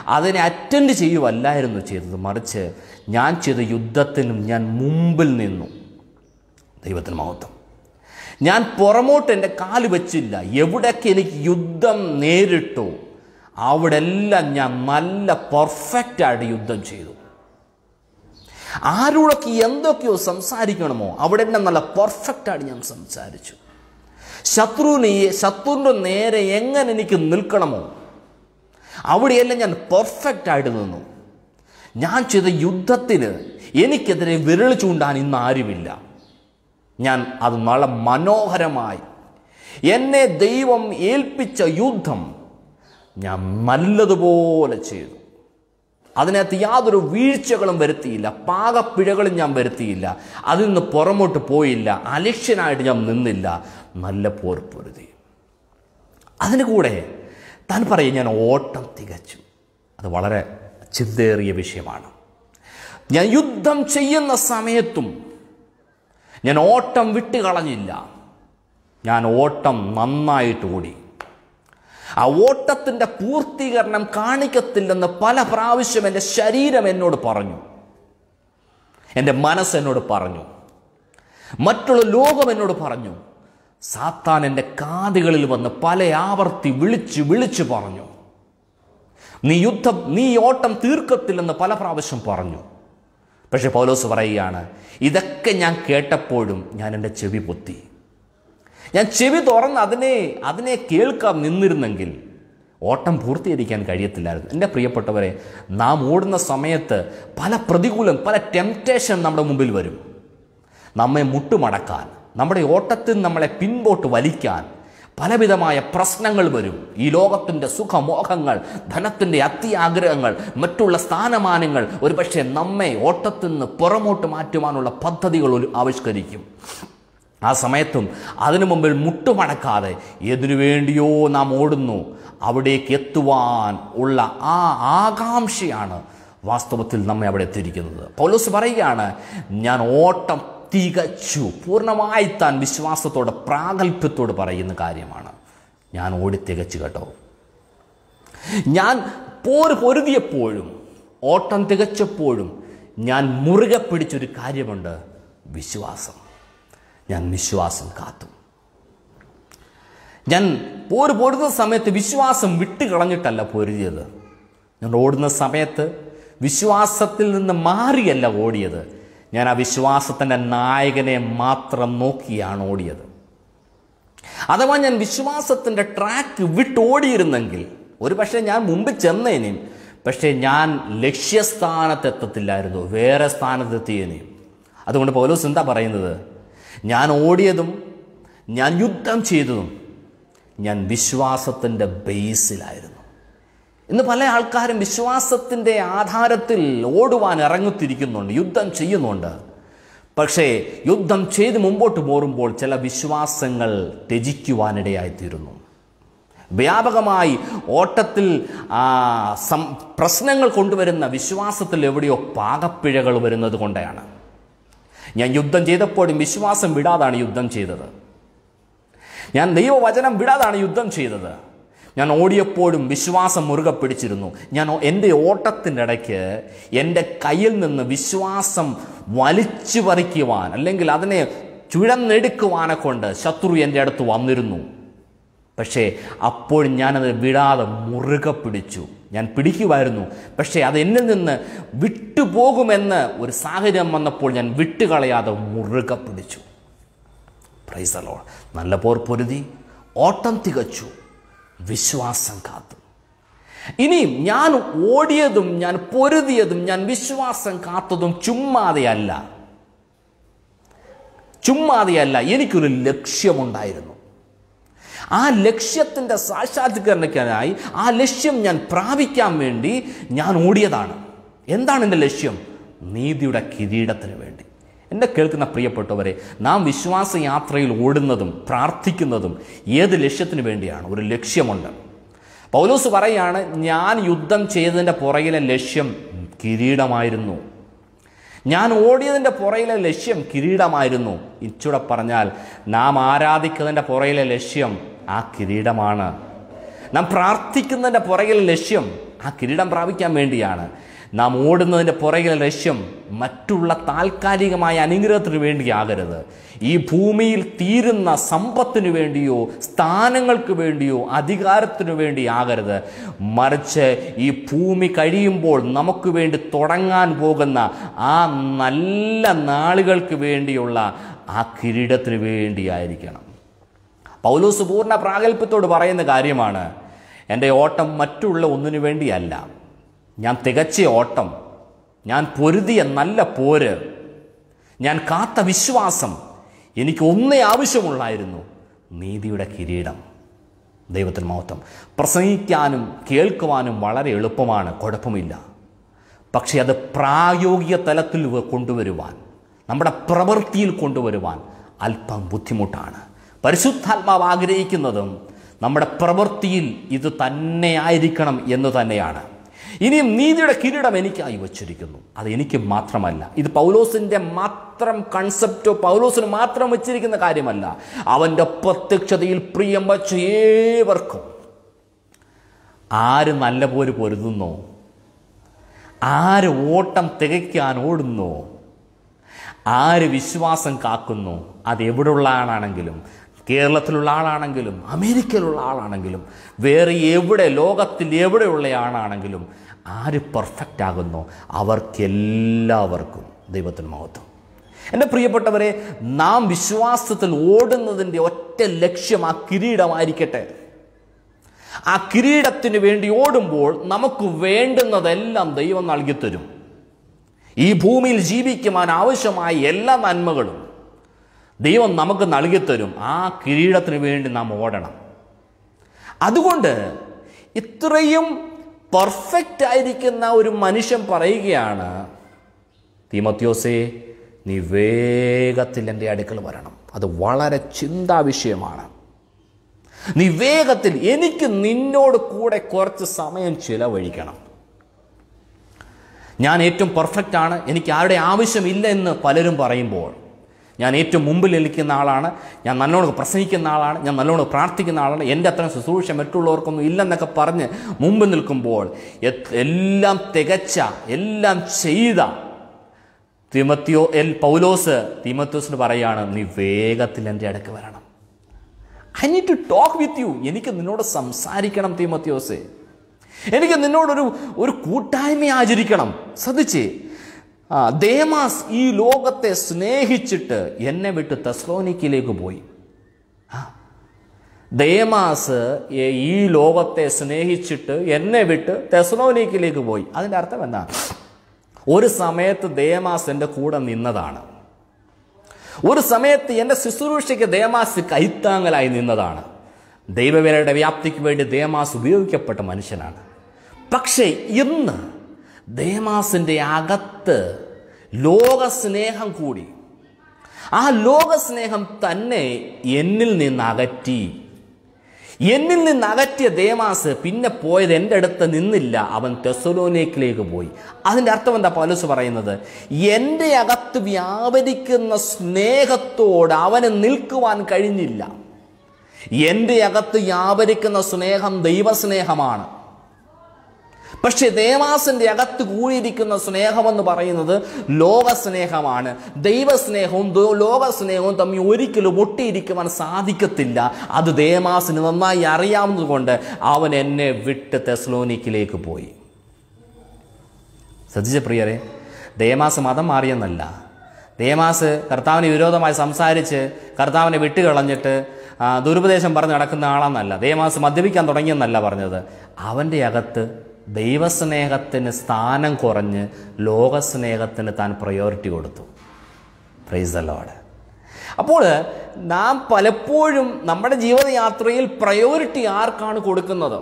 അതിനെ അറ്റൻഡ് ചെയ്യുവല്ലായിരുന്നു ചെയ്തത് മറിച്ച് ഞാൻ ചെയ്ത യുദ്ധത്തിനും ഞാൻ മുമ്പിൽ നിന്നു ദൈവത്തിന് മഹത്വം ഞാൻ പുറമോട്ട് എൻ്റെ കാല് വെച്ചില്ല എവിടെയൊക്കെ എനിക്ക് യുദ്ധം നേരിട്ടു അവിടെ എല്ലാം ഞാൻ നല്ല പെർഫെക്റ്റായിട്ട് യുദ്ധം ചെയ്തു ആരോടൊക്കെ എന്തൊക്കെയോ സംസാരിക്കണമോ അവിടെ എന്നെ നല്ല പെർഫെക്റ്റായിട്ട് ഞാൻ സംസാരിച്ചു ശത്രുവിനെ ശത്രുവിൻ്റെ നേരെ എങ്ങനെ എനിക്ക് നിൽക്കണമോ അവിടെയെല്ലാം ഞാൻ പെർഫെക്റ്റ് ആയിട്ട് നിന്നു ഞാൻ ചെയ്ത യുദ്ധത്തിന് എനിക്കെതിരെ വിരൽ ചൂണ്ടാൻ ഇന്ന് ആരുമില്ല ഞാൻ അത് നല്ല മനോഹരമായി എന്നെ ദൈവം ഏൽപ്പിച്ച യുദ്ധം ഞാൻ നല്ലതുപോലെ ചെയ്തു അതിനകത്ത് യാതൊരു വീഴ്ചകളും വരുത്തിയില്ല പാകപ്പിഴകളും ഞാൻ വരുത്തിയില്ല അതിൽ നിന്ന് പുറമോട്ട് പോയില്ല അലക്ഷ്യനായിട്ട് ഞാൻ നിന്നില്ല നല്ല പോർ പൊരുതി അതിന് കൂടെ താൻ പറയും ഞാൻ ഓട്ടം തികച്ചു അത് വളരെ ചിന്തേറിയ വിഷയമാണ് ഞാൻ യുദ്ധം ചെയ്യുന്ന സമയത്തും ഞാൻ ഓട്ടം വിട്ടുകളഞ്ഞില്ല ഞാൻ ഓട്ടം നന്നായിട്ട് ഓടി ആ ഓട്ടത്തിൻ്റെ പൂർത്തീകരണം കാണിക്കത്തില്ലെന്ന് പല പ്രാവശ്യം എൻ്റെ ശരീരം എന്നോട് പറഞ്ഞു എൻ്റെ മനസ്സ് എന്നോട് പറഞ്ഞു മറ്റുള്ള ലോകം എന്നോട് പറഞ്ഞു സാത്താൻ എൻ്റെ കാതുകളിൽ വന്ന് പല ആവർത്തി വിളിച്ച് വിളിച്ച് പറഞ്ഞു നീ യുദ്ധം നീ ഈ ഓട്ടം തീർക്കത്തില്ലെന്ന് പല പ്രാവശ്യം പറഞ്ഞു പക്ഷെ പൗലോസ് പറയുകയാണ് ഇതൊക്കെ ഞാൻ കേട്ടപ്പോഴും ഞാൻ എൻ്റെ ചെവി പൊത്തി ഞാൻ ചെവി തുറന്ന് അതിനെ അതിനെ കേൾക്കാൻ നിന്നിരുന്നെങ്കിൽ ഓട്ടം പൂർത്തീകരിക്കാൻ കഴിയത്തില്ലായിരുന്നു എൻ്റെ പ്രിയപ്പെട്ടവരെ നാം ഓടുന്ന സമയത്ത് പല പ്രതികൂലം പല ടെംപ്റ്റേഷൻ നമ്മുടെ മുമ്പിൽ വരും നമ്മെ മുട്ടുമടക്കാൻ നമ്മുടെ ഓട്ടത്തിൽ നമ്മളെ പിൻപോട്ട് വലിക്കാൻ പലവിധമായ പ്രശ്നങ്ങൾ വരും ഈ ലോകത്തിൻ്റെ സുഖമോഹങ്ങൾ ധനത്തിൻ്റെ അത്യാഗ്രഹങ്ങൾ മറ്റുള്ള സ്ഥാനമാനങ്ങൾ ഒരുപക്ഷെ നമ്മെ ഓട്ടത്തിൽ നിന്ന് പുറമോട്ട് മാറ്റുവാനുള്ള പദ്ധതികൾ ഒരു ആവിഷ്കരിക്കും ആ സമയത്തും അതിനു മുമ്പിൽ മുട്ടുമടക്കാതെ ഏതിനു വേണ്ടിയോ നാം ഓടുന്നു അവിടേക്ക് എത്തുവാൻ ഉള്ള ആ ആകാംക്ഷയാണ് വാസ്തവത്തിൽ നമ്മെ അവിടെ എത്തിയിരിക്കുന്നത് പൗലോസ് പറയുകയാണ് ഞാൻ ഓട്ടം തികച്ചു പൂർണ്ണമായി താൻ വിശ്വാസത്തോടെ പ്രാഗൽഭ്യത്തോട് പറയുന്ന കാര്യമാണ് ഞാൻ ഓടി തികച്ചു കേട്ടോ ഞാൻ പോര് പൊരുതിയപ്പോഴും ഓട്ടം തികച്ചപ്പോഴും ഞാൻ മുറുകെ പിടിച്ചൊരു കാര്യമുണ്ട് വിശ്വാസം ഞാൻ വിശ്വാസം കാത്തു ഞാൻ പോര് പൊരുന്ന സമയത്ത് വിശ്വാസം വിട്ടുകളഞ്ഞിട്ടല്ല പൊരുതിയത് ഞാൻ ഓടുന്ന സമയത്ത് വിശ്വാസത്തിൽ നിന്ന് മാറിയല്ല ഓടിയത് ഞാൻ ആ വിശ്വാസത്തിൻ്റെ നായകനെ മാത്രം നോക്കിയാണ് ഓടിയത് അഥവാ ഞാൻ വിശ്വാസത്തിൻ്റെ ട്രാക്ക് വിട്ടോടിയിരുന്നെങ്കിൽ ഒരു പക്ഷേ ഞാൻ മുമ്പ് ചെന്നേനേയും പക്ഷേ ഞാൻ ലക്ഷ്യസ്ഥാനത്തെത്തത്തില്ലായിരുന്നു വേറെ സ്ഥാനത്തെത്തിയേനേയും അതുകൊണ്ട് പൗലോസ് എന്താ പറയുന്നത് ഞാൻ ഓടിയതും ഞാൻ യുദ്ധം ചെയ്തതും ഞാൻ വിശ്വാസത്തിൻ്റെ ബേസിലായിരുന്നു ഇന്ന് പല ആൾക്കാരും വിശ്വാസത്തിൻ്റെ ആധാരത്തിൽ ഓടുവാൻ ഇറങ്ങിത്തിരിക്കുന്നുണ്ട് യുദ്ധം ചെയ്യുന്നുണ്ട് പക്ഷേ യുദ്ധം ചെയ്ത് മുമ്പോട്ട് പോരുമ്പോൾ ചില വിശ്വാസങ്ങൾ ത്യജിക്കുവാനിടയായിത്തീരുന്നു വ്യാപകമായി ഓട്ടത്തിൽ ആ, സം പ്രശ്നങ്ങൾ കൊണ്ടുവരുന്ന വിശ്വാസത്തിൽ എവിടെയോ പാകപ്പിഴകൾ വരുന്നത് കൊണ്ടാണ് ഞാൻ യുദ്ധം ചെയ്തപ്പോഴും വിശ്വാസം വിടാതാണ് യുദ്ധം ചെയ്തത് ഞാൻ ദൈവവചനം വിടാതാണ് യുദ്ധം ചെയ്തത് ഞാൻ ഓടിയപ്പോഴും വിശ്വാസം മുറുകെ പിടിച്ചിരുന്നു ഞാൻ ഓ- എൻ്റെ ഓട്ടത്തിൻ്റെ ഇടയ്ക്ക് എൻ്റെ കയ്യിൽ നിന്ന് വിശ്വാസം വലിച്ചു പറിക്കുവാൻ അല്ലെങ്കിൽ അതിനെ ചുഴന്നെടുക്കുവാനെ കൊണ്ട് ശത്രു എൻ്റെ അടുത്ത് വന്നിരുന്നു പക്ഷേ അപ്പോൾ ഞാനത് വിടാതെ മുറുകെ പിടിച്ചു ഞാൻ പിടിക്കുമായിരുന്നു പക്ഷേ അത് എന്നിൽ നിന്ന് വിട്ടുപോകുമെന്ന് ഒരു സാഹചര്യം വന്നപ്പോൾ ഞാൻ വിട്ടുകളയാതെ മുറുകെ പിടിച്ചു പ്രൈസ് അലോ നല്ല പോർ പൊരുതി ഓട്ടം തികച്ചു വിശ്വാസം കാത്തു ഇനി ഞാൻ ഓടിയതും ഞാൻ പൊരുതിയതും ഞാൻ വിശ്വാസം കാത്തതും ചുമ്മാതെയല്ല ചുമ്മാതെയല്ല എനിക്കൊരു ലക്ഷ്യമുണ്ടായിരുന്നു ആ ലക്ഷ്യത്തിൻ്റെ സാക്ഷാത്കരണത്തിനായി ആ ലക്ഷ്യം ഞാൻ പ്രാപിക്കാൻ വേണ്ടി ഞാൻ ഓടിയതാണ് എന്താണ് എൻ്റെ ലക്ഷ്യം നീതിയുടെ കിരീടത്തിന് വേണ്ടി എൻ്റെ കേൾക്കുന്ന പ്രിയപ്പെട്ടവരെ നാം വിശ്വാസയാത്രയിൽ ഓടുന്നതും പ്രാർത്ഥിക്കുന്നതും ഏത് ലക്ഷ്യത്തിന് വേണ്ടിയാണ് ഒരു ലക്ഷ്യമുണ്ട് പൗലോസ് പറയാണ് ഞാൻ യുദ്ധം ചെയ്തതിൻ്റെ പുറകിലെ ലക്ഷ്യം കിരീടമായിരുന്നു ഞാൻ ഓടിയതിൻ്റെ പുറയിലെ ലക്ഷ്യം കിരീടമായിരുന്നു ഇച്ചൂടെ പറഞ്ഞാൽ നാം ആരാധിക്കുന്നതിൻ്റെ പുറയിലെ ലക്ഷ്യം ആ കിരീടമാണ് നാം പ്രാർത്ഥിക്കുന്നതിൻ്റെ പുറകിലെ ലക്ഷ്യം ആ കിരീടം പ്രാപിക്കാൻ വേണ്ടിയാണ് നാം ഓടുന്നതിൻ്റെ പുറകിലെ ലക്ഷ്യം മറ്റുള്ള താൽക്കാലികമായ അനുഗ്രഹത്തിന് വേണ്ടിയാകരുത് ഈ ഭൂമിയിൽ തീരുന്ന സമ്പത്തിനു വേണ്ടിയോ സ്ഥാനങ്ങൾക്ക് വേണ്ടിയോ അധികാരത്തിനു വേണ്ടിയാകരുത് മറിച്ച് ഈ ഭൂമി കഴിയുമ്പോൾ നമുക്ക് വേണ്ടി തുടങ്ങാൻ പോകുന്ന ആ നല്ല നാളുകൾക്ക് വേണ്ടിയുള്ള ആ കിരീടത്തിന് വേണ്ടിയായിരിക്കണം പൗലോസ് പൂർണ്ണ പ്രാഗൽഭ്യത്തോട് പറയുന്ന കാര്യമാണ് എൻ്റെ ഓട്ടം മറ്റുള്ള ഒന്നിനു വേണ്ടിയല്ല ഞാൻ തികച്ച ഓട്ടം ഞാൻ പൊരുതിയ നല്ല പോര് ഞാൻ കാത്ത വിശ്വാസം എനിക്ക് ഒന്നേ ആവശ്യമുള്ളായിരുന്നു നീതിയുടെ കിരീടം ദൈവത്തിന് മഹത്വം പ്രസംഗിക്കാനും കേൾക്കുവാനും വളരെ എളുപ്പമാണ് കുഴപ്പമില്ല പക്ഷേ അത് പ്രായോഗിക തലത്തിൽ വ- കൊണ്ടുവരുവാൻ നമ്മുടെ പ്രവൃത്തിയിൽ കൊണ്ടുവരുവാൻ അല്പം ബുദ്ധിമുട്ടാണ് പരിശുദ്ധാത്മാവ് ആഗ്രഹിക്കുന്നതും നമ്മുടെ പ്രവൃത്തിയിൽ ഇത് തന്നെ ആയിരിക്കണം എന്ന് തന്നെയാണ് ഇനിയും നീതിയുടെ കിരീടം എനിക്കായി വച്ചിരിക്കുന്നു അത് എനിക്ക് മാത്രമല്ല ഇത് പൗലോസിന്റെ മാത്രം കൺസെപ്റ്റോ പൗലോസിന് മാത്രം വച്ചിരിക്കുന്ന കാര്യമല്ല അവന്റെ പ്രത്യക്ഷതയിൽ പ്രിയം വച്ച ഏവർക്കും ആര് നല്ല പോലെ പൊരുതുന്നോ ആര് ഓട്ടം തികയ്ക്കാൻ ഓടുന്നു ആര് വിശ്വാസം കാക്കുന്നു അത് എവിടെയുള്ള ആളാണെങ്കിലും കേരളത്തിലുള്ള ആളാണെങ്കിലും അമേരിക്കയിലുള്ള ആളാണെങ്കിലും വേറെ എവിടെ ലോകത്തിൽ എവിടെയുള്ള ആളാണെങ്കിലും ആര് പെർഫെക്റ്റ് ആകുന്നു അവർക്കെല്ലാവർക്കും ദൈവത്തിന് മഹത്വം എൻ്റെ പ്രിയപ്പെട്ടവരെ നാം വിശ്വാസത്തിൽ ഓടുന്നതിൻ്റെ ഒറ്റ ലക്ഷ്യം ആ കിരീടമായിരിക്കട്ടെ ആ കിരീടത്തിന് വേണ്ടി ഓടുമ്പോൾ നമുക്ക് വേണ്ടുന്നതെല്ലാം ദൈവം നൽകിത്തരും ഈ ഭൂമിയിൽ ജീവിക്കുവാൻ ആവശ്യമായ എല്ലാ നന്മകളും ദൈവം നമുക്ക് നൽകിത്തരും ആ കിരീടത്തിന് വേണ്ടി നാം ഓടണം അതുകൊണ്ട് ഇത്രയും പെർഫെക്റ്റ് ആയിരിക്കുന്ന ഒരു മനുഷ്യൻ പറയുകയാണ് തീമത്യോസേ നീ വേഗത്തിൽ എൻ്റെ അടുക്കൽ വരണം അത് വളരെ ചിന്താ വിഷയമാണ് നീ വേഗത്തിൽ എനിക്ക് നിന്നോട് കൂടെ കുറച്ച് സമയം ചിലവഴിക്കണം ഞാൻ ഏറ്റവും പെർഫെക്റ്റ് ആണ് എനിക്ക് ആരുടെ ആവശ്യമില്ല എന്ന് പലരും പറയുമ്പോൾ ഞാൻ ഏറ്റവും മുമ്പിൽ നിൽക്കുന്ന ആളാണ് ഞാൻ നല്ലോണം പ്രസംഗിക്കുന്ന ആളാണ് ഞാൻ നല്ലോണം പ്രാർത്ഥിക്കുന്ന ആളാണ് എൻ്റെ അത്ര ശുശ്രൂഷ മറ്റുള്ളവർക്കൊന്നും ഇല്ലെന്നൊക്കെ പറഞ്ഞ് മുമ്പ് നിൽക്കുമ്പോൾ എ- എല്ലാം തികച്ച എല്ലാം ചെയ്ത തിമത്യോ എൽ പൗലോസ് തിമത്യോസിന് പറയാണ് നീ വേഗത്തിൽ എൻ്റെ അടുക്ക് വരണം I need to talk with you എനിക്ക് നിന്നോട് സംസാരിക്കണം തീമത്യോസേ എനിക്ക് നിന്നോടൊരു ഒരു കൂട്ടായ്മ ആചരിക്കണം ശ്രദ്ധിച്ചേ ആ ദേമാസ് ഈ ലോകത്തെ സ്നേഹിച്ചിട്ട് എന്നെ വിട്ട് തെസ്ലോനിക്കിലേക്ക് പോയി ആ, ദേമാസ് എ- ഈ ലോകത്തെ സ്നേഹിച്ചിട്ട് എന്നെ വിട്ട് തെസ്ലോനിക്കിലേക്ക് പോയി അതിൻ്റെ അർത്ഥം എന്താ ഒരു സമയത്ത് ദേമാസ് എൻ്റെ കൂടെ നിന്നതാണ് ഒരു സമയത്ത് എൻ്റെ ശുശ്രൂഷയ്ക്ക് ദേമാസ് കൈത്താങ്ങലായി നിന്നതാണ് ദൈവവേലയുടെ വ്യാപ്തിക്ക് വേണ്ടി ദേമാസ് ഉപയോഗിക്കപ്പെട്ട മനുഷ്യനാണ് പക്ഷേ ഇന്ന് ദേമാസിൻ്റെ അകത്ത് ലോകസ്നേഹം കൂടി ആ ലോകസ്നേഹം തന്നെ എന്നിൽ നിന്ന് അകറ്റി എന്നിൽ നിന്ന് അകറ്റിയ ദേമാസ് പിന്നെ പോയത് എൻ്റെ അടുത്ത് നിന്നില്ല അവൻ തെസലോനേക്കിലേക്ക് പോയി അതിൻ്റെ അർത്ഥം എന്താ പൗലോസ് പറയുന്നത് എൻ്റെ അകത്ത് വ്യാപരിക്കുന്ന സ്നേഹത്തോട് അവന് നിൽക്കുവാൻ കഴിഞ്ഞില്ല എൻ്റെ അകത്ത് വ്യാപരിക്കുന്ന സ്നേഹം ദൈവസ്നേഹമാണ് പക്ഷേ ദേവാസിന്റെ അകത്ത് കൂടിയിരിക്കുന്ന സ്നേഹമെന്ന് പറയുന്നത് ലോകസ്നേഹമാണ് ദൈവസ്നേഹവും ദോ- ലോകസ്നേഹവും തമ്മിൽ ഒരിക്കലും ഒട്ടിയിരിക്കുവാൻ സാധിക്കത്തില്ല അത് ദേമാസിന് നന്നായി അറിയാവുന്നതുകൊണ്ട് അവൻ എന്നെ വിട്ട് തെസ്ലോനിക്കിലേക്ക് പോയി ശ്രദ്ധിച്ച പ്രിയരെ ദേമാസ് മതം മാറിയെന്നല്ല ദേമാസ് കർത്താവിന് വിരോധമായി സംസാരിച്ച് കർത്താവിനെ വിട്ടുകളഞ്ഞിട്ട് ആ, ദുരുപദേശം പറഞ്ഞ് നടക്കുന്ന ആളെന്നല്ല ദേമാസ് മദ്യപിക്കാൻ തുടങ്ങിയെന്നല്ല പറഞ്ഞത് അവൻ്റെ അകത്ത് ദൈവസ്നേഹത്തിന് സ്ഥാനം കുറഞ്ഞ് ലോകസ്നേഹത്തിന് താൻ പ്രയോറിറ്റി കൊടുത്തു പ്രൈസ് ദ ലോഡ് അപ്പോൾ നാം പലപ്പോഴും നമ്മുടെ ജീവിതയാത്രയിൽ പ്രയോറിറ്റി ആർക്കാണ് കൊടുക്കുന്നത്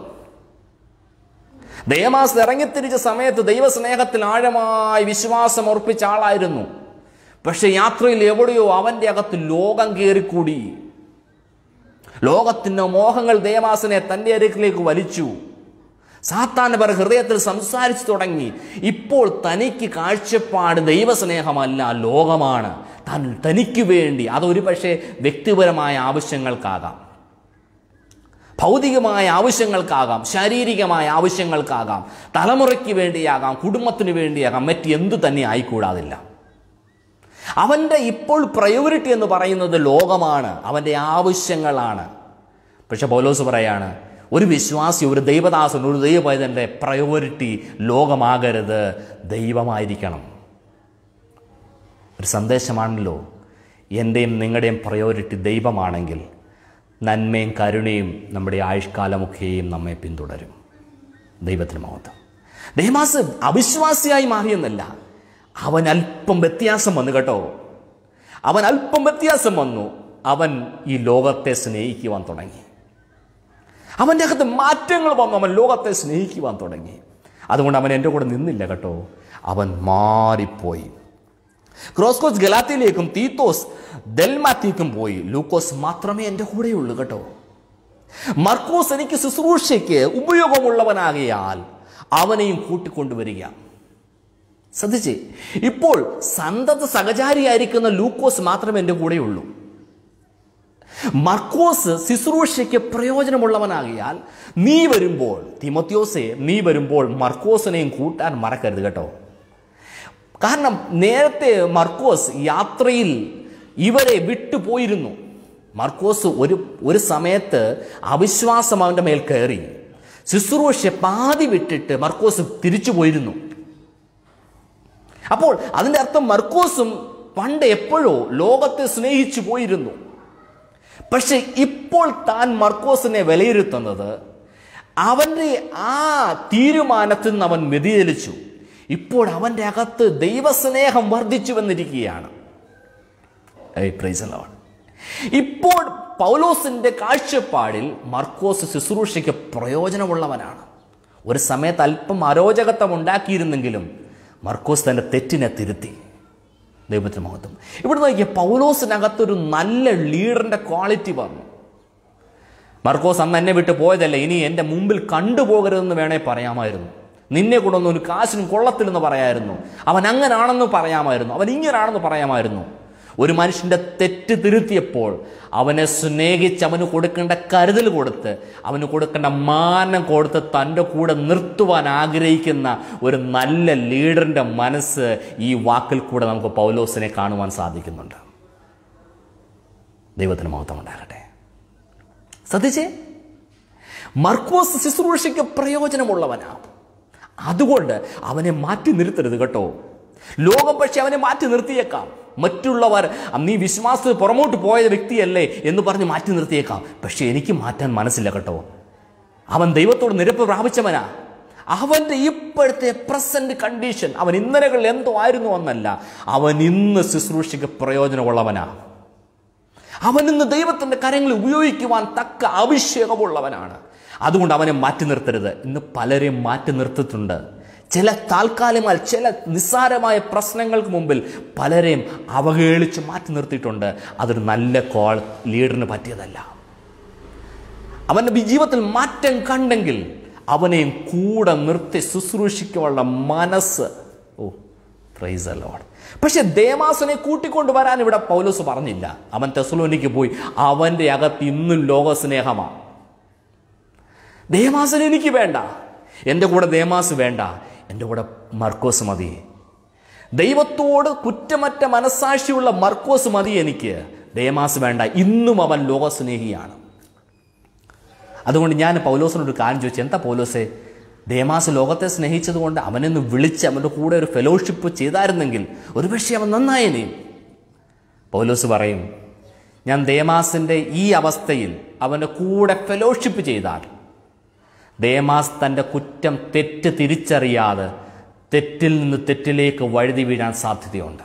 ദേമാസ് ഇറങ്ങിത്തിരിച്ച സമയത്ത് ദൈവസ്നേഹത്തിൽ ആഴമായി വിശ്വാസം ഉറപ്പിച്ച ആളായിരുന്നു പക്ഷെ യാത്രയിൽ എവിടെയോ അവൻ്റെ അകത്ത് ലോകം കയറിക്കൂടി ലോകത്തിൻ്റെ മോഹങ്ങൾ ദേവാസിനെ തൻ്റെ അരികിലേക്ക് വലിച്ചു സാത്താൻ അവർ ഹൃദയത്തിൽ സംസാരിച്ചു തുടങ്ങി ഇപ്പോൾ തനിക്ക് കാഴ്ചപ്പാട് ദൈവസ്നേഹമല്ല ലോകമാണ് താൻ തനിക്ക് വേണ്ടി അതൊരു പക്ഷേ വ്യക്തിപരമായ ആവശ്യങ്ങൾക്കാകാം ഭൗതികമായ ആവശ്യങ്ങൾക്കാകാം ശാരീരികമായ ആവശ്യങ്ങൾക്കാകാം തലമുറയ്ക്ക് വേണ്ടിയാകാം കുടുംബത്തിന് വേണ്ടിയാകാം മറ്റ് എന്തു തന്നെ ആയിക്കൂടാതില്ല അവൻ്റെ ഇപ്പോൾ പ്രയോറിറ്റി എന്ന് പറയുന്നത് ലോകമാണ് അവൻ്റെ ആവശ്യങ്ങളാണ് പക്ഷെ പൗലോസ് പറയാണ് ഒരു വിശ്വാസി ഒരു ദൈവദാസൻ ഒരു ദൈവപൈതൻ്റെ പ്രയോറിറ്റി ലോകമാകരുത് ദൈവമായിരിക്കണം ഒരു സന്ദേശമാണല്ലോ എൻ്റെയും നിങ്ങളുടെയും പ്രയോറിറ്റി ദൈവമാണെങ്കിൽ നന്മയും കരുണയും നമ്മുടെ ആയുഷ്കാലമൊക്കെയും നമ്മെ പിന്തുടരും ദൈവത്തിന് മഹത്വം ദേമാസ് അവിശ്വാസിയായി മാറിയെന്നല്ല അവൻ അല്പം വ്യത്യാസം വന്നു കേട്ടോ അവൻ അല്പം വ്യത്യാസം വന്നു അവൻ ഈ ലോകത്തെ സ്നേഹിക്കുവാൻ തുടങ്ങി അവൻ്റെ അകത്ത് മാറ്റങ്ങൾ വന്നു അവൻ ലോകത്തെ സ്നേഹിക്കുവാൻ തുടങ്ങി അതുകൊണ്ട് അവൻ എൻ്റെ കൂടെ നിന്നില്ല കേട്ടോ അവൻ മാറിപ്പോയി ക്രോസ്കോസ് ഗലാത്തിയിലേക്കും തീത്തോസ് ദൽമാത്തിക്കും പോയി ലൂക്കോസ് മാത്രമേ എൻ്റെ കൂടെയുള്ളൂ കേട്ടോ മർക്കോസ് എനിക്ക് ശുശ്രൂഷയ്ക്ക് ഉപയോഗമുള്ളവനാകിയാൽ അവനെയും കൂട്ടിക്കൊണ്ടുവരിക ശ്രദ്ധിച്ചേ ഇപ്പോൾ സന്തത സഹചാരിയായിരിക്കുന്ന ലൂക്കോസ് മാത്രമേ എൻ്റെ കൂടെയുള്ളൂ മർക്കോസ് ശുശ്രൂഷയ്ക്ക് പ്രയോജനമുള്ളവനാകിയാൽ നീ വരുമ്പോൾ തിമത്യോസെ നീ വരുമ്പോൾ മർക്കോസിനെയും കൂട്ടാൻ മറക്കരുത് കേട്ടോ കാരണം നേരത്തെ മർക്കോസ് യാത്രയിൽ ഇവരെ വിട്ടുപോയിരുന്നു മർക്കോസ് ഒരു ഒരു സമയത്ത് അവിശ്വാസം അവൻ്റെ മേൽ കയറി ശുശ്രൂഷ പാതി വിട്ടിട്ട് മർക്കോസ് തിരിച്ചു പോയിരുന്നു അപ്പോൾ അതിൻ്റെ അർത്ഥം മർക്കോസും പണ്ട് എപ്പോഴോ ലോകത്തെ സ്നേഹിച്ചു പോയിരുന്നു പക്ഷെ ഇപ്പോൾ താൻ മർക്കോസിനെ വിലയിരുത്തുന്നത് അവൻ്റെ ആ തീരുമാനത്തിൽ നിന്ന് അവൻ വ്യതിചലിച്ചു ഇപ്പോൾ അവൻ്റെ അകത്ത് ദൈവസ്നേഹം വർദ്ധിച്ചു വന്നിരിക്കുകയാണ് ഏയ് praise the Lord. ഇപ്പോൾ പൗലോസിന്റെ കാഴ്ചപ്പാടിൽ മർക്കോസ് ശുശ്രൂഷയ്ക്ക് പ്രയോജനമുള്ളവനാണ് ഒരു സമയത്ത് അല്പം അരോചകത്വം ഉണ്ടാക്കിയിരുന്നെങ്കിലും മർക്കോസ് തൻ്റെ തെറ്റിനെ തിരുത്തി ദൈവത്തിന് മഹത്വം ഇവിടെ നോക്കിയ പൗലോസിനകത്തൊരു നല്ല ലീഡറിൻ്റെ ക്വാളിറ്റി വന്നു മർക്കോസ് അന്ന് എന്നെ വിട്ട് പോയതല്ല ഇനി എൻ്റെ മുമ്പിൽ കണ്ടുപോകരുതെന്ന് വേണേ പറയാമായിരുന്നു നിന്നെ കൂടെ ഒന്നും ഒരു കാശിനും കൊള്ളത്തില്ലെന്ന് പറയായിരുന്നു അവൻ അങ്ങനാണെന്ന് പറയാമായിരുന്നു അവൻ ഇങ്ങനാണെന്ന് പറയാമായിരുന്നു ഒരു മനുഷ്യൻ്റെ തെറ്റ് തിരുത്തിയപ്പോൾ അവനെ സ്നേഹിച്ച് അവന് കൊടുക്കേണ്ട കരുതൽ കൊടുത്ത് അവന് കൊടുക്കേണ്ട മാനം കൊടുത്ത് തൻ്റെ കൂടെ നിർത്തുവാൻ ആഗ്രഹിക്കുന്ന ഒരു നല്ല ലീഡറിൻ്റെ മനസ്സ് ഈ വാക്കിൽ കൂടെ നമുക്ക് പൗലോസിനെ കാണുവാൻ സാധിക്കുന്നുണ്ട് ദൈവത്തിന് മഹത്വം ഉണ്ടാകട്ടെ ശ്രദ്ധിച്ചേ മർക്കോസ് ശുശ്രൂഷയ്ക്ക് പ്രയോജനമുള്ളവനാണ് അതുകൊണ്ട് അവനെ മാറ്റി നിർത്തരുത് കേട്ടോ ലോകം പക്ഷെ അവനെ മാറ്റി നിർത്തിയേക്കാം മറ്റുള്ളവർ നീ വിശ്വാസത്തിൽ പുറമോട്ട് പോയ വ്യക്തിയല്ലേ എന്ന് പറഞ്ഞ് മാറ്റി നിർത്തിയേക്കാം പക്ഷെ എനിക്ക് മാറ്റാൻ മനസ്സില്ല കേട്ടോ അവൻ ദൈവത്തോട് നിരപ്പ് പ്രാപിച്ചവനാ അവൻ്റെ ഇപ്പോഴത്തെ പ്രസന്റ് കണ്ടീഷൻ അവൻ ഇന്നലകളിൽ എന്തോ ആയിരുന്നു എന്നല്ല അവൻ ഇന്ന് ശുശ്രൂഷയ്ക്ക് പ്രയോജനമുള്ളവനാ അവൻ ഇന്ന് ദൈവത്തിൻ്റെ കരങ്ങൾ ഉപയോഗിക്കുവാൻ തക്ക അഭിഷേകമുള്ളവനാണ് അതുകൊണ്ട് അവനെ മാറ്റി നിർത്തരുത് ഇന്ന് പലരെയും മാറ്റി നിർത്തിയിട്ടുണ്ട് ചില താൽക്കാലികമായ ചില നിസ്സാരമായ പ്രശ്നങ്ങൾക്ക് മുമ്പിൽ പലരെയും അവഹേളിച്ച് മാറ്റി നിർത്തിയിട്ടുണ്ട് അതൊരു നല്ല കോൾ ലീഡറിന് പറ്റിയതല്ല അവൻ്റെ ജീവിതത്തിൽ മാറ്റം കണ്ടെങ്കിൽ അവനെയും കൂടെ നിർത്തി ശുശ്രൂഷിക്കാനുള്ള മനസ്സ് ഓ പ്രൈസ് ലോഡ് പക്ഷെ ദേമാസനെ കൂട്ടിക്കൊണ്ട് വരാൻ ഇവിടെ പൗലോസ് പറഞ്ഞില്ല അവൻ തെസലോനിക്ക് പോയി അവൻ്റെ അകത്ത് ഇന്നും ലോകസ്നേഹമാണ് ദേമാസൻ എനിക്ക് വേണ്ട എൻ്റെ കൂടെ ദേമാസ് വേണ്ട എൻ്റെ കൂടെ മർക്കോസ് മതി ദൈവത്തോട് കുറ്റമറ്റ മനസ്സാക്ഷിയുള്ള മർക്കോസ് മതി എനിക്ക് ദേമാസ് വേണ്ട ഇന്നും അവൻ ലോകസ്നേഹിയാണ് അതുകൊണ്ട് ഞാൻ പൗലോസിനോട് ഒരു കാര്യം ചോദിച്ചു എന്താ പൗലോസേ ദേമാസ് ലോകത്തെ സ്നേഹിച്ചതുകൊണ്ട് അവനൊന്ന് വിളിച്ച് അവൻ്റെ കൂടെ ഒരു ഫെലോഷിപ്പ് ചെയ്തായിരുന്നെങ്കിൽ ഒരുപക്ഷെ അവൻ നന്നായേനെ പൗലോസ് പറയും ഞാൻ ദേമാസിൻ്റെ ഈ അവസ്ഥയിൽ അവൻ്റെ കൂടെ ഫെലോഷിപ്പ് ചെയ്താൽ ദേമാസ് തൻ്റെ കുറ്റം തെറ്റ് തിരിച്ചറിയാതെ തെറ്റിൽ നിന്ന് തെറ്റിലേക്ക് വഴുതി വീഴാൻ സാധ്യതയുണ്ട്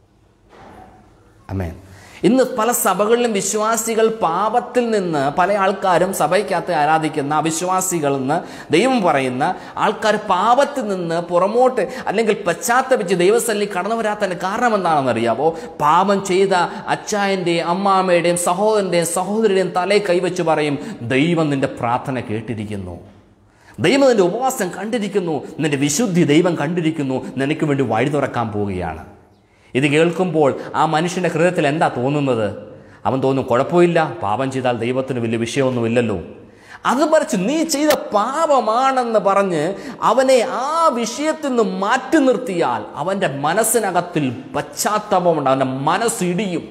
അമേൻ ഇന്ന് പല സഭകളിലും വിശ്വാസികൾ പാപത്തിൽ നിന്ന് പല ആൾക്കാരും സഭയ്ക്കകത്ത് ആരാധിക്കുന്ന അവിശ്വാസികൾ എന്ന് ദൈവം പറയുന്ന ആൾക്കാർ പാപത്തിൽ നിന്ന് പുറമോട്ട് അല്ലെങ്കിൽ പശ്ചാത്തപിച്ച് ദൈവസല്ലി കടന്നു വരാത്തതിന് കാരണം എന്താണെന്ന് അറിയാമോ പാപം ചെയ്ത അച്ചായൻ്റെയും അമ്മാമ്മയുടെയും സഹോദരൻ്റെയും സഹോദരിയുടെയും തലയിൽ കൈവച്ച് പറയും ദൈവം നിന്റെ പ്രാർത്ഥന കേട്ടിരിക്കുന്നു ദൈവം നിന്റെ ഉപവാസം കണ്ടിരിക്കുന്നു നിന്റെ വിശുദ്ധി ദൈവം കണ്ടിരിക്കുന്നു നിനക്ക് വേണ്ടി വഴി തുറക്കാൻ പോവുകയാണ് ഇത് കേൾക്കുമ്പോൾ ആ മനുഷ്യൻ്റെ ഹൃദയത്തിൽ എന്താ തോന്നുന്നത് അവൻ തോന്നും കുഴപ്പമില്ല പാപം ചെയ്താൽ ദൈവത്തിന് വലിയ വിഷയമൊന്നുമില്ലല്ലോ അത് മറിച്ച് നീ ചെയ്ത പാപമാണെന്ന് പറഞ്ഞ് അവനെ ആ വിഷയത്തിൽ നിന്ന് മാറ്റി നിർത്തിയാൽ അവൻ്റെ മനസ്സിനകത്തിൽ പശ്ചാത്താപമുണ്ട് അവൻ്റെ മനസ്സിടിയും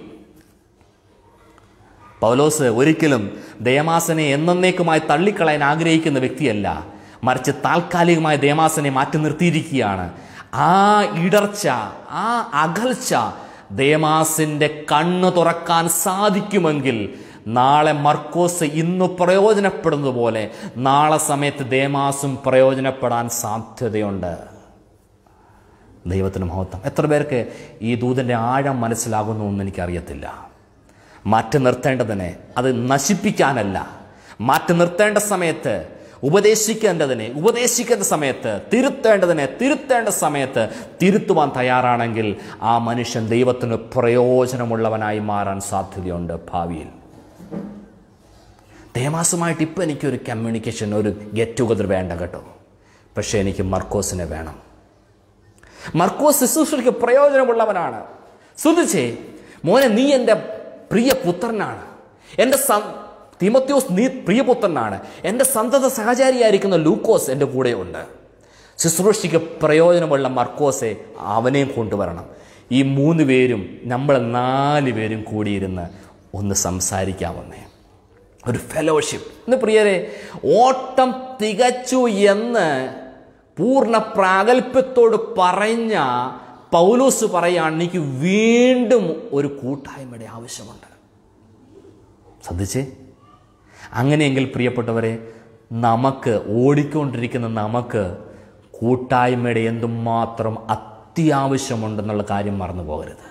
പൗലോസ് ഒരിക്കലും ദേമാസനെ എന്നേക്കുമായി തള്ളിക്കളയാൻ ആഗ്രഹിക്കുന്ന വ്യക്തിയല്ല മറിച്ച് താൽക്കാലികമായി ദേമാസനെ മാറ്റി നിർത്തിയിരിക്കുകയാണ് ആ ഇടർച്ച ആ അകൽച്ച ദേമാസിന്റെ കണ്ണ് തുറക്കാൻ സാധിക്കുമെങ്കിൽ നാളെ മർക്കോസ് ഇന്ന് പ്രയോജനപ്പെടുന്നത് പോലെ നാളെ സമയത്ത് ദേമാസും പ്രയോജനപ്പെടാൻ സാധ്യതയുണ്ട് ദൈവത്തിന് മഹത്വം എത്ര പേർക്ക് ഈ ദൂതൻ്റെ ആഴം മനസ്സിലാകുന്നു എന്ന് എനിക്കറിയത്തില്ല മാറ്റി നിർത്തേണ്ടതിനെ അത് നശിപ്പിക്കാനല്ല മാറ്റി നിർത്തേണ്ട സമയത്ത് ഉപദേശിക്കേണ്ടതിനെ ഉപദേശിക്കേണ്ട സമയത്ത് തിരുത്തേണ്ടതിനെ തിരുത്തേണ്ട സമയത്ത് തിരുത്തുവാൻ തയ്യാറാണെങ്കിൽ ആ മനുഷ്യൻ ദൈവത്തിന് പ്രയോജനമുള്ളവനായി മാറാൻ സാധ്യതയുണ്ട് ഭാവിയിൽ ദേമാസുമായിട്ട് ഇപ്പം എനിക്കൊരു കമ്മ്യൂണിക്കേഷൻ ഒരു ഗെറ്റ് ടുഗദർ വേണ്ട കേട്ടോ പക്ഷേ എനിക്ക് മർക്കോസിനെ വേണം മർക്കോസ് ശുശ്രൂഷയ്ക്ക് പ്രയോജനമുള്ളവനാണ് ശ്രദ്ധിച്ചേ മോനെ നീ എൻ്റെ പ്രിയ പുത്രനാണ് എൻ്റെ സം തിമത്യോസ് നീ പ്രിയപുത്രനാണ് എൻ്റെ സന്തത സഹചാരിയായിരിക്കുന്ന ലൂക്കോസ് എൻ്റെ കൂടെയുണ്ട് ശുശ്രൂഷയ്ക്ക് പ്രയോജനമുള്ള മർക്കോസെ അവനെയും കൊണ്ടുവരണം ഈ മൂന്ന് പേരും നമ്മൾ നാല് പേരും കൂടിയിരുന്ന് ഒന്ന് സംസാരിക്കാമെന്നേ ഒരു ഫെലോഷിപ്പ് ഇന്ന് പ്രിയരെ ഓട്ടം തികച്ചു എന്ന് പൂർണ്ണ പ്രാഗൽഭ്യത്തോട് പറഞ്ഞ പൗലോസ് പറയാണ് എനിക്ക് വീണ്ടും ഒരു കൂട്ടായ്മയുടെ ആവശ്യമുണ്ട് ശ്രദ്ധിച്ചേ അങ്ങനെയെങ്കിൽ പ്രിയപ്പെട്ടവരെ നമുക്ക് ഓടിക്കൊണ്ടിരിക്കുന്ന നമുക്ക് കൂട്ടായ്മയുടെ എന്തുമാത്രം അത്യാവശ്യമുണ്ടെന്നുള്ള കാര്യം മറന്നു പോകരുത്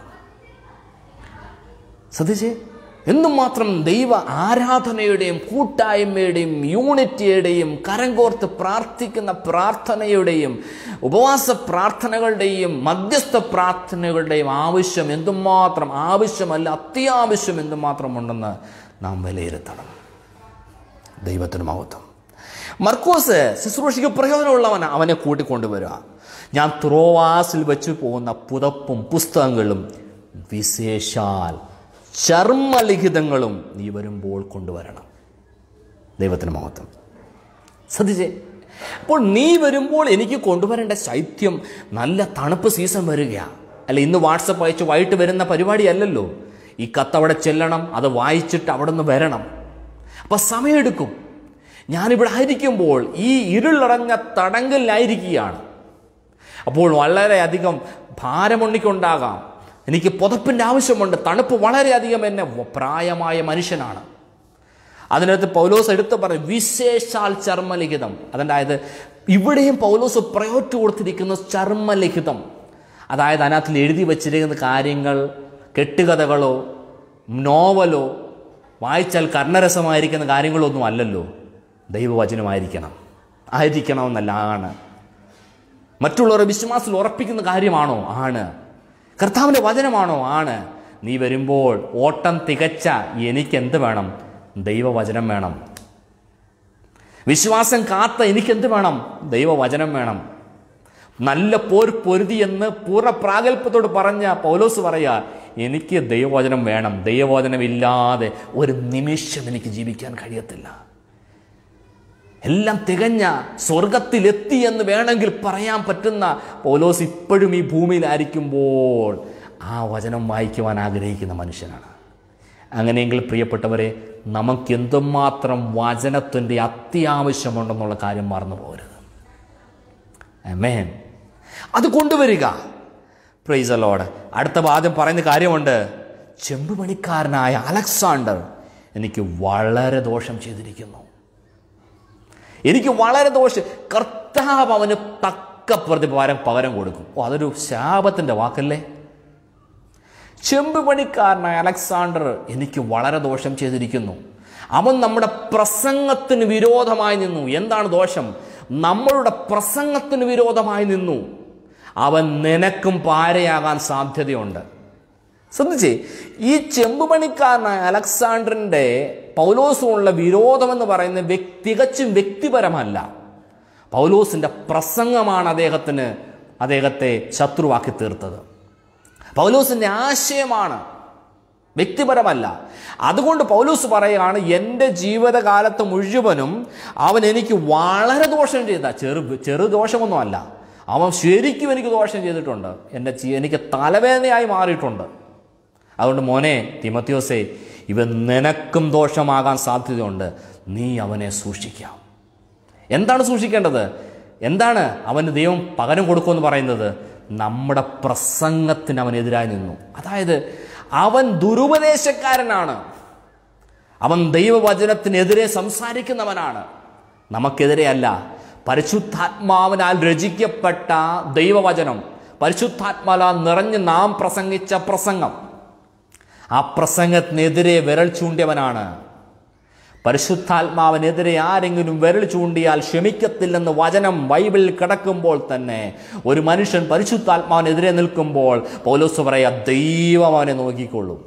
ശ്രദ്ധിച്ചേ എന്തുമാത്രം ദൈവ ആരാധനയുടെയും കൂട്ടായ്മയുടെയും യൂണിറ്റിയുടെയും കരം കോർത്ത് പ്രാർത്ഥിക്കുന്ന പ്രാർത്ഥനയുടെയും ഉപവാസ പ്രാർത്ഥനകളുടെയും മധ്യസ്ഥ പ്രാർത്ഥനകളുടെയും ആവശ്യം എന്തുമാത്രം ആവശ്യമല്ല അത്യാവശ്യം എന്തുമാത്രം ഉണ്ടെന്ന് നാം വിലയിരുത്തണം ദൈവത്തിന് മഹത്വം മർക്കോസ് ശുശ്രൂഷയ്ക്ക് പ്രയോജനമുള്ളവൻ അവനെ കൂട്ടിക്കൊണ്ടുവരിക ഞാൻ ത്രോവാസിൽ വെച്ച് പോകുന്ന പുതപ്പും പുസ്തകങ്ങളും വിശേഷാൽ ചർമ്മലിഖിതങ്ങളും നീ വരുമ്പോൾ കൊണ്ടുവരണം ദൈവത്തിന് മഹത്വം ശ്രദ്ധിച്ചേ അപ്പോൾ നീ വരുമ്പോൾ എനിക്ക് കൊണ്ടുവരേണ്ട ശൈത്യം നല്ല തണുപ്പ് സീസൺ വരികയാണ് അല്ല ഇന്ന് വാട്സപ്പ് അയച്ച് വൈകിട്ട് വരുന്ന പരിപാടിയല്ലല്ലോ ഈ കത്ത് അവിടെ ചെല്ലണം അത് വായിച്ചിട്ട് അവിടെ നിന്ന് വരണം അപ്പം സമയമെടുക്കും ഞാനിവിടെ ആയിരിക്കുമ്പോൾ ഈ ഇരുളടഞ്ഞ തടങ്കലിലായിരിക്കുകയാണ് അപ്പോൾ വളരെയധികം ഭാരമുണ്ണിക്കുണ്ടാകാം എനിക്ക് പുതപ്പിൻ്റെ ആവശ്യമുണ്ട് തണുപ്പ് വളരെയധികം എന്നെ പ്രായമായ മനുഷ്യനാണ് അതിനകത്ത് പൗലോസ് എടുത്ത് പറയും വിശേഷാൽ ചർമ്മലിഖിതം അതായത് ഇവിടെയും പൗലോസ് പ്രയോറ്റ് കൊടുത്തിരിക്കുന്ന ചർമ്മലിഖിതം അതായത് അതിനകത്തിൽ എഴുതി വച്ചിരിക്കുന്ന കാര്യങ്ങൾ കെട്ടുകഥകളോ നോവലോ വായിച്ചാൽ കർണരസമായിരിക്കുന്ന കാര്യങ്ങളൊന്നും അല്ലല്ലോ ദൈവവചനമായിരിക്കണം ആയിരിക്കണമെന്നല്ല ആണ് മറ്റുള്ളവരെ വിശ്വാസത്തിൽ ഉറപ്പിക്കുന്ന കാര്യമാണോ ആണ് കർത്താവിൻ്റെ വചനമാണോ ആണ് നീ വരുമ്പോൾ ഓട്ടം തികച്ച എനിക്ക് എന്ത് വേണം ദൈവവചനം വേണം വിശ്വാസം കാത്ത എനിക്കെന്ത് വേണം ദൈവവചനം വേണം നല്ല പോർ പൊരുതി എന്ന് പൂർണ്ണ പ്രാഗൽഭ്യത്തോട് പറഞ്ഞ പൗലോസ് പറയാ എനിക്ക് ദൈവവചനം വേണം ദൈവവചനമില്ലാതെ ഒരു നിമിഷം എനിക്ക് ജീവിക്കാൻ കഴിയത്തില്ല എല്ലാം തികഞ്ഞ സ്വർഗത്തിലെത്തി എന്ന് വേണമെങ്കിൽ പറയാൻ പറ്റുന്ന പൗലോസ് ഇപ്പോഴും ഈ ഭൂമിയിലായിരിക്കുമ്പോൾ ആ വചനം വായിക്കുവാൻ ആഗ്രഹിക്കുന്ന മനുഷ്യനാണ് അങ്ങനെയെങ്കിൽ പ്രിയപ്പെട്ടവരെ നമുക്ക് എന്തുമാത്രം വചനത്തിൻ്റെ അത്യാവശ്യമുണ്ടെന്നുള്ള കാര്യം മറന്നു പോകരുത് മേൻ അത് കൊണ്ടുവരിക പ്രൈസ് അലോഡ് അടുത്ത ആദ്യം പറയുന്ന കാര്യമുണ്ട് ചെമ്പുപണിക്കാരനായ അലക്സാണ്ടർ എനിക്ക് വളരെ ദോഷം ചെയ്തിരിക്കുന്നു എനിക്ക് വളരെ ദോഷം കർത്താവ് അവന് തക്ക പ്രതിപാരം പകരം കൊടുക്കും ഓ അതൊരു ശാപത്തിൻ്റെ വാക്കല്ലേ ചെമ്പുപണിക്കാരനായ അലക്സാണ്ടർ എനിക്ക് വളരെ ദോഷം ചെയ്തിരിക്കുന്നു അവൻ നമ്മുടെ പ്രസംഗത്തിന് വിരോധമായി നിന്നു എന്താണ് ദോഷം നമ്മളുടെ പ്രസംഗത്തിന് വിരോധമായി നിന്നു അവൻ നിനക്കും പാരയാകാൻ സാധ്യതയുണ്ട് ശ്രദ്ധിച്ചേ ഈ ചെമ്പുപണിക്കാരനായ അലക്സാണ്ടറിൻ്റെ പൗലോസുമുള്ള വിരോധമെന്ന് പറയുന്നത് വ്യക്തി തികച്ചും വ്യക്തിപരമല്ല പൗലോസിൻ്റെ പ്രസംഗമാണ് അദ്ദേഹത്തിന് അദ്ദേഹത്തെ ശത്രുവാക്കി തീർത്തത് പൗലോസിൻ്റെ ആശയമാണ് വ്യക്തിപരമല്ല അതുകൊണ്ട് പൗലൂസ് പറയുകയാണ് എൻ്റെ ജീവിതകാലത്ത് മുഴുവനും അവൻ എനിക്ക് വളരെ ദോഷം ചെയ്ത ചെറു ചെറു ദോഷമൊന്നുമല്ല അവൻ ശരിക്കും എനിക്ക് ദോഷം ചെയ്തിട്ടുണ്ട് എൻ്റെ ജീ- എനിക്ക് തലവേദനയായി മാറിയിട്ടുണ്ട് അതുകൊണ്ട് മോനെ തിമത്യോസേ ഇവൻ നിനക്കും ദോഷമാകാൻ സാധ്യതയുണ്ട് നീ അവനെ സൂക്ഷിക്കാം എന്താണ് സൂക്ഷിക്കേണ്ടത് എന്താണ് അവന് ദൈവം പകരം കൊടുക്കുമെന്ന് പറയുന്നത് നമ്മുടെ പ്രസംഗത്തിന് അവനെതിരായി നിന്നു അതായത് അവൻ ദുരുപദേശക്കാരനാണ് അവൻ ദൈവവചനത്തിനെതിരെ സംസാരിക്കുന്നവനാണ് നമുക്കെതിരെയല്ല പരിശുദ്ധാത്മാവിനാൽ രചിക്കപ്പെട്ട ദൈവവചനം പരിശുദ്ധാത്മാലാൽ നിറഞ്ഞ് നാം പ്രസംഗിച്ച പ്രസംഗം ആ പ്രസംഗത്തിനെതിരെ വിരൽ ചൂണ്ടിയവനാണ് പരിശുദ്ധാത്മാവിനെതിരെ ആരെങ്കിലും വിരൽ ചൂണ്ടിയാൽ ക്ഷമിക്കത്തില്ലെന്ന് വചനം ബൈബിളിൽ കിടക്കുമ്പോൾ തന്നെ ഒരു മനുഷ്യൻ പരിശുദ്ധാത്മാവിനെതിരെ നിൽക്കുമ്പോൾ പൗലോസ് പറയാ ദൈവം അവനെ നോക്കിക്കൊള്ളും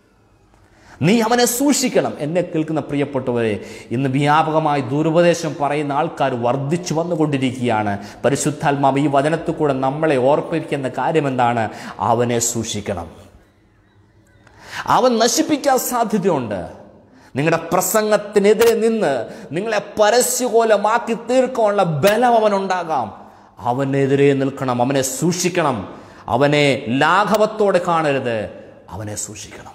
നീ അവനെ സൂക്ഷിക്കണം എന്നെ കേൾക്കുന്ന പ്രിയപ്പെട്ടവരെ ഇന്ന് വ്യാപകമായി ദുരുപദേശം പറയുന്ന ആൾക്കാർ വർദ്ധിച്ചു വന്നുകൊണ്ടിരിക്കുകയാണ് പരിശുദ്ധാത്മാവ് ഈ വചനത്തിൽ കൂടെ നമ്മളെ ഓർപ്പിക്കുന്ന കാര്യം എന്താണ് അവനെ സൂക്ഷിക്കണം അവൻ നശിപ്പിക്കാൻ സാധ്യതയുണ്ട് നിങ്ങളുടെ പ്രസംഗത്തിനെതിരെ നിന്ന് നിങ്ങളെ പരസ്യകോലമാക്കി തീർക്കാനുള്ള ബലം അവനുണ്ടാകാം അവനെതിരെ നിൽക്കണം അവനെ സൂക്ഷിക്കണം അവനെ ലാഘവത്തോടെ കാണരുത് അവനെ സൂക്ഷിക്കണം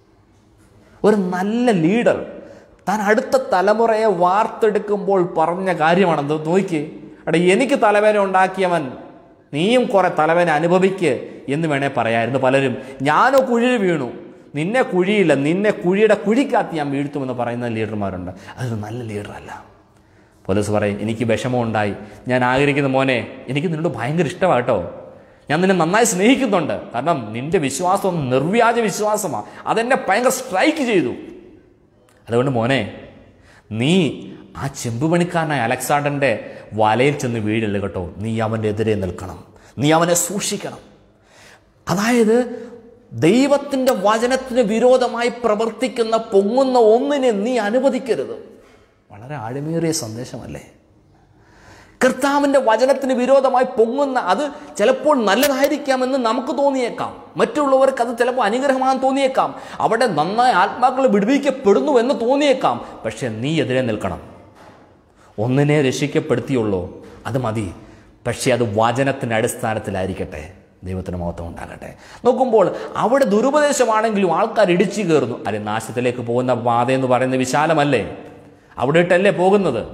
ഒരു നല്ല ലീഡർ താൻ അടുത്ത തലമുറയെ വാർത്തെടുക്കുമ്പോൾ പറഞ്ഞ കാര്യമാണ് അത് നോക്കി എടാ എനിക്ക് തലവേദന ഉണ്ടാക്കിയവൻ നീയും കുറെ തലവേദന അനുഭവിക്ക് എന്ന് വേണേ പറയായിരുന്നു പലരും ഞാനോ കുഴിയിൽ വീണു നിന്നെ കുഴിയില്ല നിന്നെ കുഴിയുടെ കുഴിക്കകത്ത് ഞാൻ വീഴ്ത്തുമെന്ന് പറയുന്ന ലീഡർമാരുണ്ട് അതൊരു നല്ല ലീഡറല്ല പോലീസ് പറയും എനിക്ക് വിഷമമുണ്ടായി ഞാൻ ആഗ്രഹിക്കുന്ന മോനെ എനിക്ക് നിന്നോട് ഭയങ്കര ഇഷ്ടമാണ് കേട്ടോ ഞാൻ നിന്നെ നന്നായി സ്നേഹിക്കുന്നുണ്ട് കാരണം നിന്റെ വിശ്വാസം നിർവ്യാജ വിശ്വാസമാണ് അതെന്നെ ഭയങ്കര സ്ട്രൈക്ക് ചെയ്തു അതുകൊണ്ട് മോനെ നീ ആ ചെമ്പുപണിക്കാരനായ അലക്സാണ്ടറിൻ്റെ വലയിൽ ചെന്ന് വീഴല്ല കേട്ടോ നീ അവൻ്റെ എതിരെ നിൽക്കണം നീ അവനെ സൂക്ഷിക്കണം അതായത് ദൈവത്തിൻ്റെ വചനത്തിന് വിരോധമായി പ്രവർത്തിക്കുന്ന പൊങ്ങുന്ന ഒന്നിനെ നീ അനുവദിക്കരുത് വളരെ ആഴമേറിയ സന്ദേശമല്ലേ കർത്താവിൻ്റെ വചനത്തിന് വിരോധമായി പൊങ്ങുന്ന അത് ചിലപ്പോൾ നല്ലതായിരിക്കാമെന്ന് നമുക്ക് തോന്നിയേക്കാം മറ്റുള്ളവർക്ക് അത് ചിലപ്പോൾ അനുഗ്രഹമാണെന്ന് തോന്നിയേക്കാം അവിടെ നന്നായി ആത്മാക്കൾ വിടുവിക്കപ്പെടുന്നു എന്ന് തോന്നിയേക്കാം പക്ഷെ നീ എതിരെ നിൽക്കണം ഒന്നിനെ രക്ഷിക്കപ്പെടുത്തിയുള്ളൂ അത് മതി പക്ഷേ അത് വചനത്തിൻ്റെ അടിസ്ഥാനത്തിലായിരിക്കട്ടെ ദൈവത്തിന് മഹത്വം ഉണ്ടാകട്ടെ നോക്കുമ്പോൾ അവിടെ ദുരുപദേശമാണെങ്കിലും ആൾക്കാർ ഇടിച്ചു കയറുന്നു അല്ലെ നാശത്തിലേക്ക് പോകുന്ന പാത എന്ന് പറയുന്നത് വിശാലമല്ലേ അവിടെ ഇട്ടല്ലേ പോകുന്നത്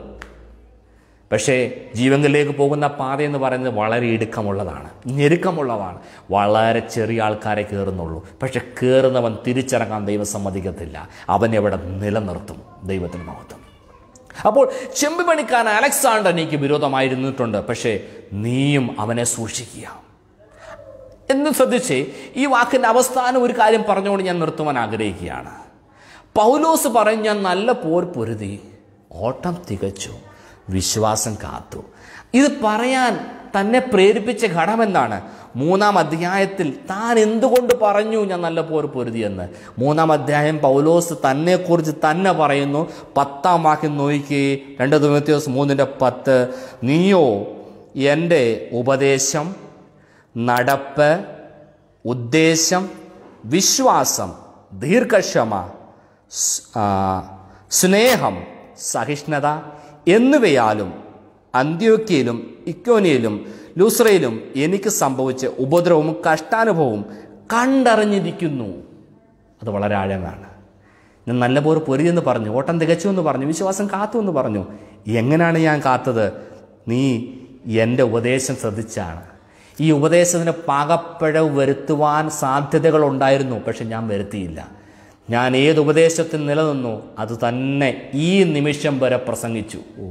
പക്ഷേ ജീവനിലേക്ക് പോകുന്ന പാത എന്ന് പറയുന്നത് വളരെ ഇടുക്കമുള്ളതാണ് ഞെരുക്കമുള്ളതാണ് വളരെ ചെറിയ ആൾക്കാരെ കയറുന്നുള്ളൂ പക്ഷെ കയറുന്നവൻ തിരിച്ചിറങ്ങാൻ ദൈവം സമ്മതിക്കത്തില്ല അവൻ എവിടെ നിലനിർത്തും ദൈവത്തിന് മഹത്വം അപ്പോൾ ചെമ്പുപണിക്കാരൻ അലക്സാണ്ടർ എനിക്ക് വിരോധമായിരുന്നിട്ടുണ്ട് പക്ഷേ നീയും അവനെ സൂക്ഷിക്കുക എന്ന് ശ്രദ്ധിച്ച് ഈ വാക്കിൻ്റെ അവസാനം ഒരു കാര്യം പറഞ്ഞുകൊണ്ട് ഞാൻ നിർത്തുവാൻ ആഗ്രഹിക്കുകയാണ് പൗലോസ് പറയും ഞാൻ നല്ല പോർ പൊരുതി ഓട്ടം തികച്ചു വിശ്വാസം കാത്തു ഇത് പറയാൻ തന്നെ പ്രേരിപ്പിച്ച ഘടമെന്താണ് മൂന്നാം അധ്യായത്തിൽ താൻ എന്തുകൊണ്ട് പറഞ്ഞു ഞാൻ നല്ല പോർ പൊരുതിയെന്ന് മൂന്നാം അധ്യായം പൗലോസ് തന്നെക്കുറിച്ച് തന്നെ പറയുന്നു പത്താം വാക്യം നോക്കി രണ്ട് ദിവസം മൂന്നിൻ്റെ പത്ത് നീയോ എൻ്റെ ഉപദേശം നടപ്പ് ഉദ്ദേശം വിശ്വാസം ദീർഘക്ഷമ സ്- ആ, സ്നേഹം സഹിഷ്ണുത എന്നിവയാലും അന്ത്യോക്യയിലും ഇക്കോനിയിലും ലൂസ്രയിലും എനിക്ക് സംഭവിച്ച ഉപദ്രവവും കഷ്ടാനുഭവവും കണ്ടറിഞ്ഞിരിക്കുന്നു അത് വളരെ ആഴമാണ് ഞാൻ നല്ലപോലെ പൊരുതിയെന്ന് പറഞ്ഞു ഓട്ടം തികച്ചു എന്ന് പറഞ്ഞു വിശ്വാസം കാത്തു എന്ന് പറഞ്ഞു എങ്ങനെയാണ് ഞാൻ കാത്തത് നീ എൻ്റെ ഉപദേശം ശ്രദ്ധിച്ചാണ് ഈ ഉപദേശത്തിന് പാകപ്പിഴവ് വരുത്തുവാൻ സാധ്യതകളുണ്ടായിരുന്നു പക്ഷെ ഞാൻ വരുത്തിയില്ല ഞാൻ ഏത് ഉപദേശത്തിൽ നിലനിന്നു അത് തന്നെ ഈ നിമിഷം വരെ പ്രസംഗിച്ചു ഓ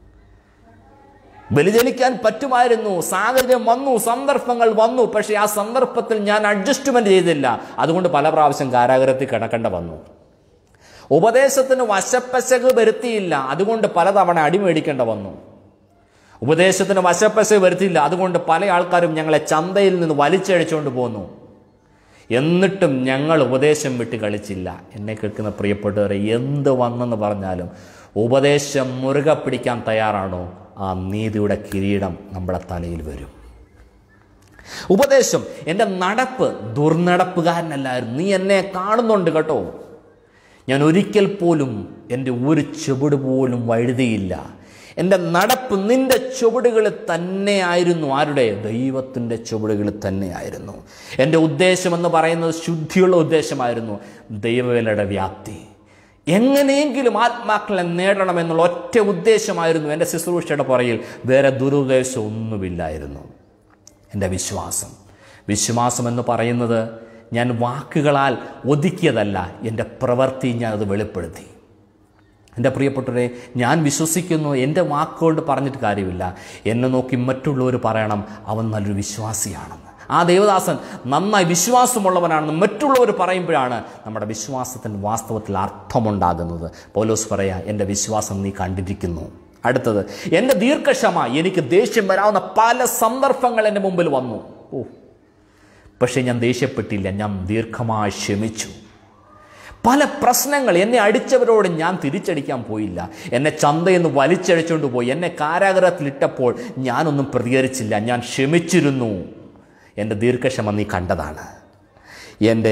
ബലിജനിക്കാൻ പറ്റുമായിരുന്നു സാഹചര്യം വന്നു സന്ദർഭങ്ങൾ വന്നു പക്ഷേ ആ സന്ദർഭത്തിൽ ഞാൻ അഡ്ജസ്റ്റ്മെന്റ് ചെയ്തില്ല അതുകൊണ്ട് പല പ്രാവശ്യം കാരാഗ്രഹത്തിൽ കിടക്കേണ്ട വന്നു ഉപദേശത്തിന് വശപ്പശക് വരുത്തിയില്ല അതുകൊണ്ട് പലതവണ അടിമേടിക്കേണ്ട വന്നു ഉപദേശത്തിന് വശപ്പശക് വരുത്തിയില്ല അതുകൊണ്ട് പല ആൾക്കാരും ഞങ്ങളെ ചന്തയിൽ നിന്ന് വലിച്ചഴിച്ചുകൊണ്ട് പോന്നു എന്നിട്ടും ഞങ്ങൾ ഉപദേശം വിട്ട് കളിച്ചില്ല എന്നെ കേൾക്കുന്ന പ്രിയപ്പെട്ടവരെ എന്ത് വന്നെന്ന് പറഞ്ഞാലും ഉപദേശം മുറുകെ പിടിക്കാൻ തയ്യാറാണോ ആ നീതിയുടെ കിരീടം നമ്മുടെ തലയിൽ വരും ഉപദേശം എൻ്റെ നടപ്പ് ദുർനടപ്പുകാരനല്ലായിരുന്നു നീ എന്നെ കാണുന്നുണ്ട് കേട്ടോ ഞാൻ ഒരിക്കൽ പോലും എൻ്റെ ഒരു ചുവട് പോലും വഴുതിയില്ല എൻ്റെ നടപ്പ് നിന്റെ ചുവടുകളിൽ തന്നെയായിരുന്നു ആരുടെ ദൈവത്തിൻ്റെ ചുവടുകളിൽ തന്നെയായിരുന്നു എൻ്റെ ഉദ്ദേശമെന്ന് പറയുന്നത് ശുദ്ധിയുള്ള ഉദ്ദേശമായിരുന്നു ദൈവവേലയുടെ വ്യാപ്തി എങ്ങനെയെങ്കിലും ആത്മാക്കളെ നേടണമെന്നുള്ള ഒറ്റ ഉദ്ദേശമായിരുന്നു എൻ്റെ ശുശ്രൂഷയുടെ പുറകിൽ വേറെ ദുരുദ്ദേശം ഒന്നുമില്ലായിരുന്നു എൻ്റെ വിശ്വാസം വിശ്വാസം എന്ന് പറയുന്നത് ഞാൻ വാക്കുകളാൽ ഒതുക്കിയതല്ല എൻ്റെ പ്രവൃത്തി ഞാൻ അത് വെളിപ്പെടുത്തി എൻ്റെ പ്രിയപ്പെട്ടവരെ ഞാൻ വിശ്വസിക്കുന്നു എൻ്റെ വാക്കുകൊണ്ട് പറഞ്ഞിട്ട് കാര്യമില്ല എന്നെ നോക്കി മറ്റുള്ളവർ പറയണം അവൻ നല്ലൊരു വിശ്വാസിയാണെന്ന് ആ ദേവദാസൻ നന്നായി വിശ്വാസമുള്ളവനാണെന്ന് മറ്റുള്ളവർ പറയുമ്പോഴാണ് നമ്മുടെ വിശ്വാസത്തിന് വാസ്തവത്തിൽ അർത്ഥമുണ്ടാകുന്നത് പൗലോസ് പറയാ എൻ്റെ വിശ്വാസം നീ കണ്ടിരിക്കുന്നു അടുത്തത് എൻ്റെ ദീർഘക്ഷമ എനിക്ക് ദേഷ്യം വരാവുന്ന പല സന്ദർഭങ്ങൾ എൻ്റെ മുമ്പിൽ വന്നു ഓ പക്ഷേ ഞാൻ ദേഷ്യപ്പെട്ടില്ല ഞാൻ ദീർഘമായി ക്ഷമിച്ചു പല പ്രശ്നങ്ങൾ എന്നെ അടിച്ചവരോട് ഞാൻ തിരിച്ചടിക്കാൻ പോയില്ല എന്നെ ചന്തയിൽ നിന്ന് വലിച്ചടിച്ചുകൊണ്ട് പോയി എന്നെ കാരാഗ്രഹത്തിലിട്ടപ്പോൾ ഞാനൊന്നും പ്രതികരിച്ചില്ല ഞാൻ ക്ഷമിച്ചിരുന്നു എൻ്റെ ദീർഘക്ഷമ നീ കണ്ടതാണ് എൻ്റെ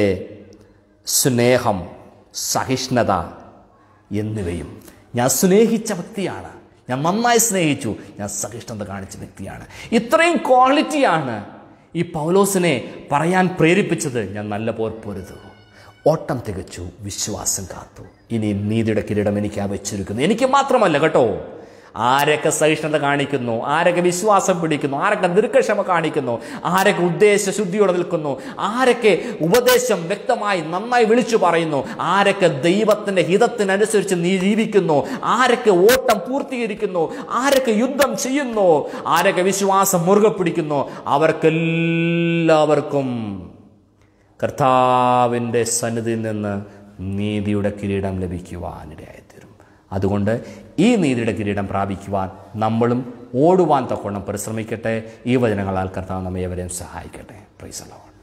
സ്നേഹം സഹിഷ്ണുത എന്നിവയും ഞാൻ സ്നേഹിച്ച വ്യക്തിയാണ് ഞാൻ നന്നായി സ്നേഹിച്ചു ഞാൻ സഹിഷ്ണുത കാണിച്ച വ്യക്തിയാണ് ഇത്രയും ക്വാളിറ്റിയാണ് ഈ പൗലോസിനെ പറയാൻ പ്രേരിപ്പിച്ചത് ഞാൻ നല്ല പോർ പൊരുതു ഓട്ടം തികച്ചു വിശ്വാസം കാത്തു ഇനി നീതിയുടെ കിരീടം എനിക്ക് വെച്ചിരിക്കുന്നു എനിക്ക് മാത്രമല്ല കേട്ടോ ആരൊക്കെ സഹിഷ്ണുത കാണിക്കുന്നു ആരൊക്കെ വിശ്വാസം പിടിക്കുന്നു ആരൊക്കെ ദീർഘക്ഷമ കാണിക്കുന്നു ആരൊക്കെ ഉദ്ദേശ ശുദ്ധിയോടെ നിൽക്കുന്നു ആരൊക്കെ ഉപദേശം വ്യക്തമായി നന്നായി വിളിച്ചു പറയുന്നു ആരൊക്കെ ദൈവത്തിൻ്റെ ഹിതത്തിനനുസരിച്ച് നീ ജീവിക്കുന്നു ആരൊക്കെ ഓട്ടം പൂർത്തീകരിക്കുന്നു ആരൊക്കെ യുദ്ധം ചെയ്യുന്നു ആരൊക്കെ വിശ്വാസം മുറുകെ പിടിക്കുന്നു അവർക്കെല്ലാവർക്കും കർത്താവിൻ്റെ സന്നിധിയിൽ നിന്ന് നീതിയുടെ കിരീടം ലഭിക്കുവാനിടയായിത്തീരും അതുകൊണ്ട് ഈ നീതിയുടെ കിരീടം പ്രാപിക്കുവാൻ നമ്മളും ഓടുവാൻ തക്കോണം പരിശ്രമിക്കട്ടെ ഈ വചനങ്ങളാൽ കർത്താവ് നമ്മെ എവരെയും സഹായിക്കട്ടെ പ്രൈസലോൺ